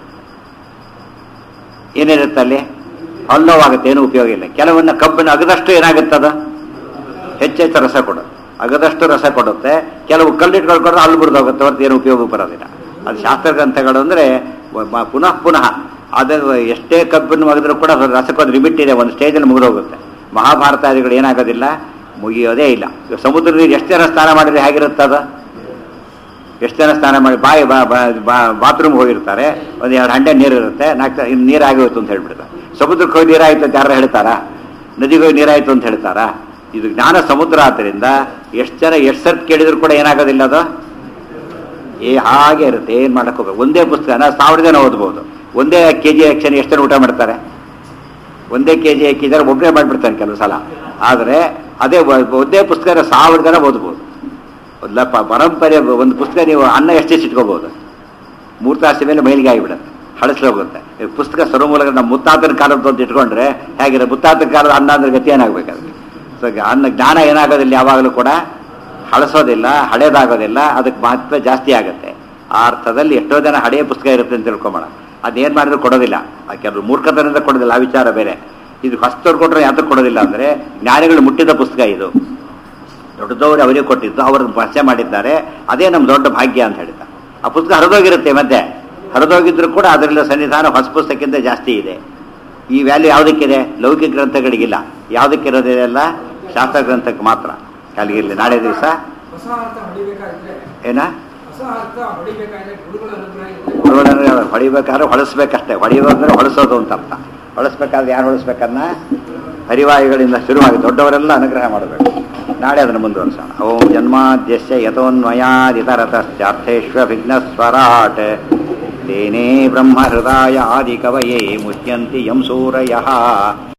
ಏನಿರುತ್ತೆ ಅಲ್ಲಿ ಹಲ್ಲೋವಾಗುತ್ತೆ ಏನು ಉಪಯೋಗ ಇಲ್ಲ ಕೆಲವನ್ನ ಕಬ್ಬಿನ ಅಗದಷ್ಟು ಏನಾಗುತ್ತದ ಹೆಚ್ಚೆಚ್ಚು ರಸ ಕೊಡುತ್ತೆ ಅಗದಷ್ಟು ರಸ ಕೊಡುತ್ತೆ ಕೆಲವು ಕಲ್ಲಿಟ್ಗಳು ಕೊಡೋದು ಅಲ್ಲಿ ಬಿಡ್ದೋಗುತ್ತೆ ಹೊರತು ಏನು ಉಪಯೋಗ ಬರೋದಿಲ್ಲ ಅದು ಶಾಸ್ತ್ರ ಗ್ರಂಥಗಳು ಅಂದರೆ ಪುನಃ ಪುನಃ ಅದು ಎಷ್ಟೇ ಕಬ್ಬಿನ ಒಗೆದ್ರೂ ಕೂಡ ಅದ್ರ ರಸಕ್ಕೊಂದು ಲಿಮಿಟ್ ಇದೆ ಒಂದು ಸ್ಟೇಜಲ್ಲಿ ಮುಗಿದೋಗುತ್ತೆ ಮಹಾಭಾರತಾದಿಗಳು ಏನಾಗೋದಿಲ್ಲ ಮುಗಿಯೋದೇ ಇಲ್ಲ ಇವಾಗ ಸಮುದ್ರ ನೀರು ಎಷ್ಟು ಜನ ಸ್ನಾನ ಮಾಡಿದ್ರೆ ಹೇಗಿರುತ್ತದ ಎಷ್ಟು ಜನ ಸ್ನಾನ ಮಾಡಿ ಬಾಯಿ ಬಾತ್ರೂಮ್ಗೆ ಹೋಗಿರ್ತಾರೆ ಒಂದು ಎರಡು ಹಂಡೆ ನೀರು ಇರುತ್ತೆ ನಾಲ್ಕು ಇನ್ನು ನೀರು ಆಗೋಯ್ತು ಅಂತ ಹೇಳ್ಬಿಡ್ತಾರೆ ಸಮುದ್ರಕ್ಕೆ ಹೋಗಿ ನೀರಾಯ್ತು ಅಂತ ಯಾರು ಹೇಳ್ತಾರಾ ನದಿಗೆ ಹೋಗಿ ನೀರಾಯ್ತು ಅಂತ ಹೇಳ್ತಾರಾ ಇದು ಜ್ಞಾನ ಸಮುದ್ರ ಆದ್ದರಿಂದ ಎಷ್ಟು ಜನ ಎಷ್ಟು ಸರ್ತಿ ಕೇಳಿದ್ರು ಕೂಡ ಏನಾಗೋದಿಲ್ಲ ಅದು ಏ ಹಾಗೆ ಇರುತ್ತೆ ಏನು ಮಾಡಕ್ಕೆ ಹೋಗ್ಬೇಕು ಒಂದೇ ಪುಸ್ತಕನ ಸಾವಿರ ಜನ ಓದ್ಬೋದು ಒಂದೇ ಕೆ ಜಿ ಆಕ್ಷನ್ ಎಷ್ಟು ಜನ ಊಟ ಮಾಡ್ತಾರೆ ಒಂದೇ ಕೆ ಜಿ ಹಾಕಿದ್ದಾರೆ ಒಬ್ಬರೇ ಮಾಡಿಬಿಡ್ತಾನೆ ಕೆಲವು ಸಲ ಆದರೆ ಅದೇ ಒ- ಒಂದೇ ಪುಸ್ತಕನ ಸಾವಿರ ಜನ ಓದ್ಬೋದು ಒಂದು ಪ ಪರಂಪರೆ ಒಂದು ಪುಸ್ತಕ ನೀವು ಅನ್ನ ಎಷ್ಟೇ ಇಟ್ಕೋಬಹುದು ಮೂರು ತಾಸಿನ ಮೇಲೆ ಮೈಲಿಗೆ ಆಗಿಬಿಡುತ್ತೆ ಹಳಸ್ಲಿ ಹೋಗುತ್ತೆ ಈ ಪುಸ್ತಕ ಸರ್ವಮೂಲಕ ನಮ್ಮ ಮುತ್ತಾತನ ಕಾಲದ ಅಂತ ಇಟ್ಕೊಂಡ್ರೆ ಹೇಗಿದೆ ಮುತ್ತಾತನ ಕಾಲದ ಅನ್ನ ಅಂದ್ರೆ ಗತಿ ಏನಾಗಬೇಕು ಅದಕ್ಕೆ ಸೊ ಅನ್ನ ಜ್ಞಾನ ಏನಾಗೋದಿಲ್ಲ ಯಾವಾಗಲೂ ಕೂಡ ಹಳಸೋದಿಲ್ಲ ಹಳೇದಾಗೋದಿಲ್ಲ ಅದಕ್ಕೆ ಮಹತ್ವ ಜಾಸ್ತಿ ಆಗುತ್ತೆ ಆ ಅರ್ಥದಲ್ಲಿ ಎಷ್ಟೋ ಜನ ಹಳೆಯ ಪುಸ್ತಕ ಇರುತ್ತೆ ಅಂತ ತಿಳ್ಕೊಂಬೋಣ ಅದೇನು ಮಾಡಿದ್ರು ಕೊಡೋದಿಲ್ಲ ಆ ಕೆಲವರು ಮೂರ್ಖತನದಿಂದ ಕೊಡೋದಿಲ್ಲ ಆ ವಿಚಾರ ಬೇರೆ ಇದು ಹೊಸ್ತವ್ರು ಕೊಟ್ಟರೆ ಯಾತಕ್ಕೆ ಕೊಡೋದಿಲ್ಲ ಅಂದರೆ ಜ್ಞಾನಿಗಳು ಮುಟ್ಟಿದ ಪುಸ್ತಕ ಇದು ದೊಡ್ಡದವರು ಅವರಿಗೆ ಕೊಟ್ಟಿದ್ದು ಅವರು ಪರಿಚಯ ಮಾಡಿದ್ದಾರೆ ಅದೇ ನಮ್ಮ ದೊಡ್ಡ ಭಾಗ್ಯ ಅಂತ ಹೇಳಿದ್ದ ಆ ಪುಸ್ತಕ ಹರಿದೋಗಿರುತ್ತೆ ಮತ್ತೆ ಹರಿದೋಗಿದ್ರು ಕೂಡ ಅದರಿಂದ ಸನ್ನಿಧಾನ ಹೊಸ ಪುಸ್ತಕಕ್ಕಿಂತ ಜಾಸ್ತಿ ಇದೆ ಈ ವ್ಯಾಲ್ಯೂ ಯಾವುದಕ್ಕಿದೆ ಲೌಕಿಕ ಗ್ರಂಥಗಳಿಗಿಲ್ಲ ಯಾವುದಕ್ಕಿರೋದಿದೆಲ್ಲ ಶಾಸ್ತ್ರ ಗ್ರಂಥಕ್ಕೆ ಮಾತ್ರ ಅಲ್ಲಿಗಿರಲಿ ನಾಳೆ ದಿವಸ ಹೊಸ ಅರ್ಥ ಹೊಡಿಬೇಕಾದ್ರೆ ಏನ ಹೊಸ ಅರ್ಥ ಹೊಡಿಬೇಕಾದ್ರೆ ಗುರುಗಳ ಅನುಗ್ರಹ ಇದ್ರೆ ಗುರುಗಳನ್ನ ಹೊಡಿಬೇಕಾದ್ರೆ ಹೊಳಸ್ಬೇಕಷ್ಟೇ ಹೊಡಿಯೋದಂದ್ರೆ ಹೊಳಸೋದು ಅಂತ ಅರ್ಥ ಹೊಳಸ್ಬೇಕಾದ್ರೆ ಯಾರು ಹೊಳಸ್ಬೇಕನ್ನ ಹರಿವಾಯುಗಳಿಂದ ಶುರುವಾಗಿ ದೊಡ್ಡವರೆಲ್ಲ ಅನುಗ್ರಹ ಮಾಡಬೇಕು ನಾಳೆ ಅದನ್ನು ಮುಂದುವರಿಸೋಣ ಓಂ ಜನ್ಮಾದ್ಯಸ್ಯ ಯಥೋನ್ಮಯಾದಿತರತಶ್ಚಾರ್ಥೇಶ್ವ ವಿಘ್ನಸ್ವರಾಟ್ ತೇನೇ ಬ್ರಹ್ಮ ಹೃದಯ ಆದಿ ಕವಯೇ ಮುಹ್ಯಂತಿ ಯಂ ಸೂರಯಃ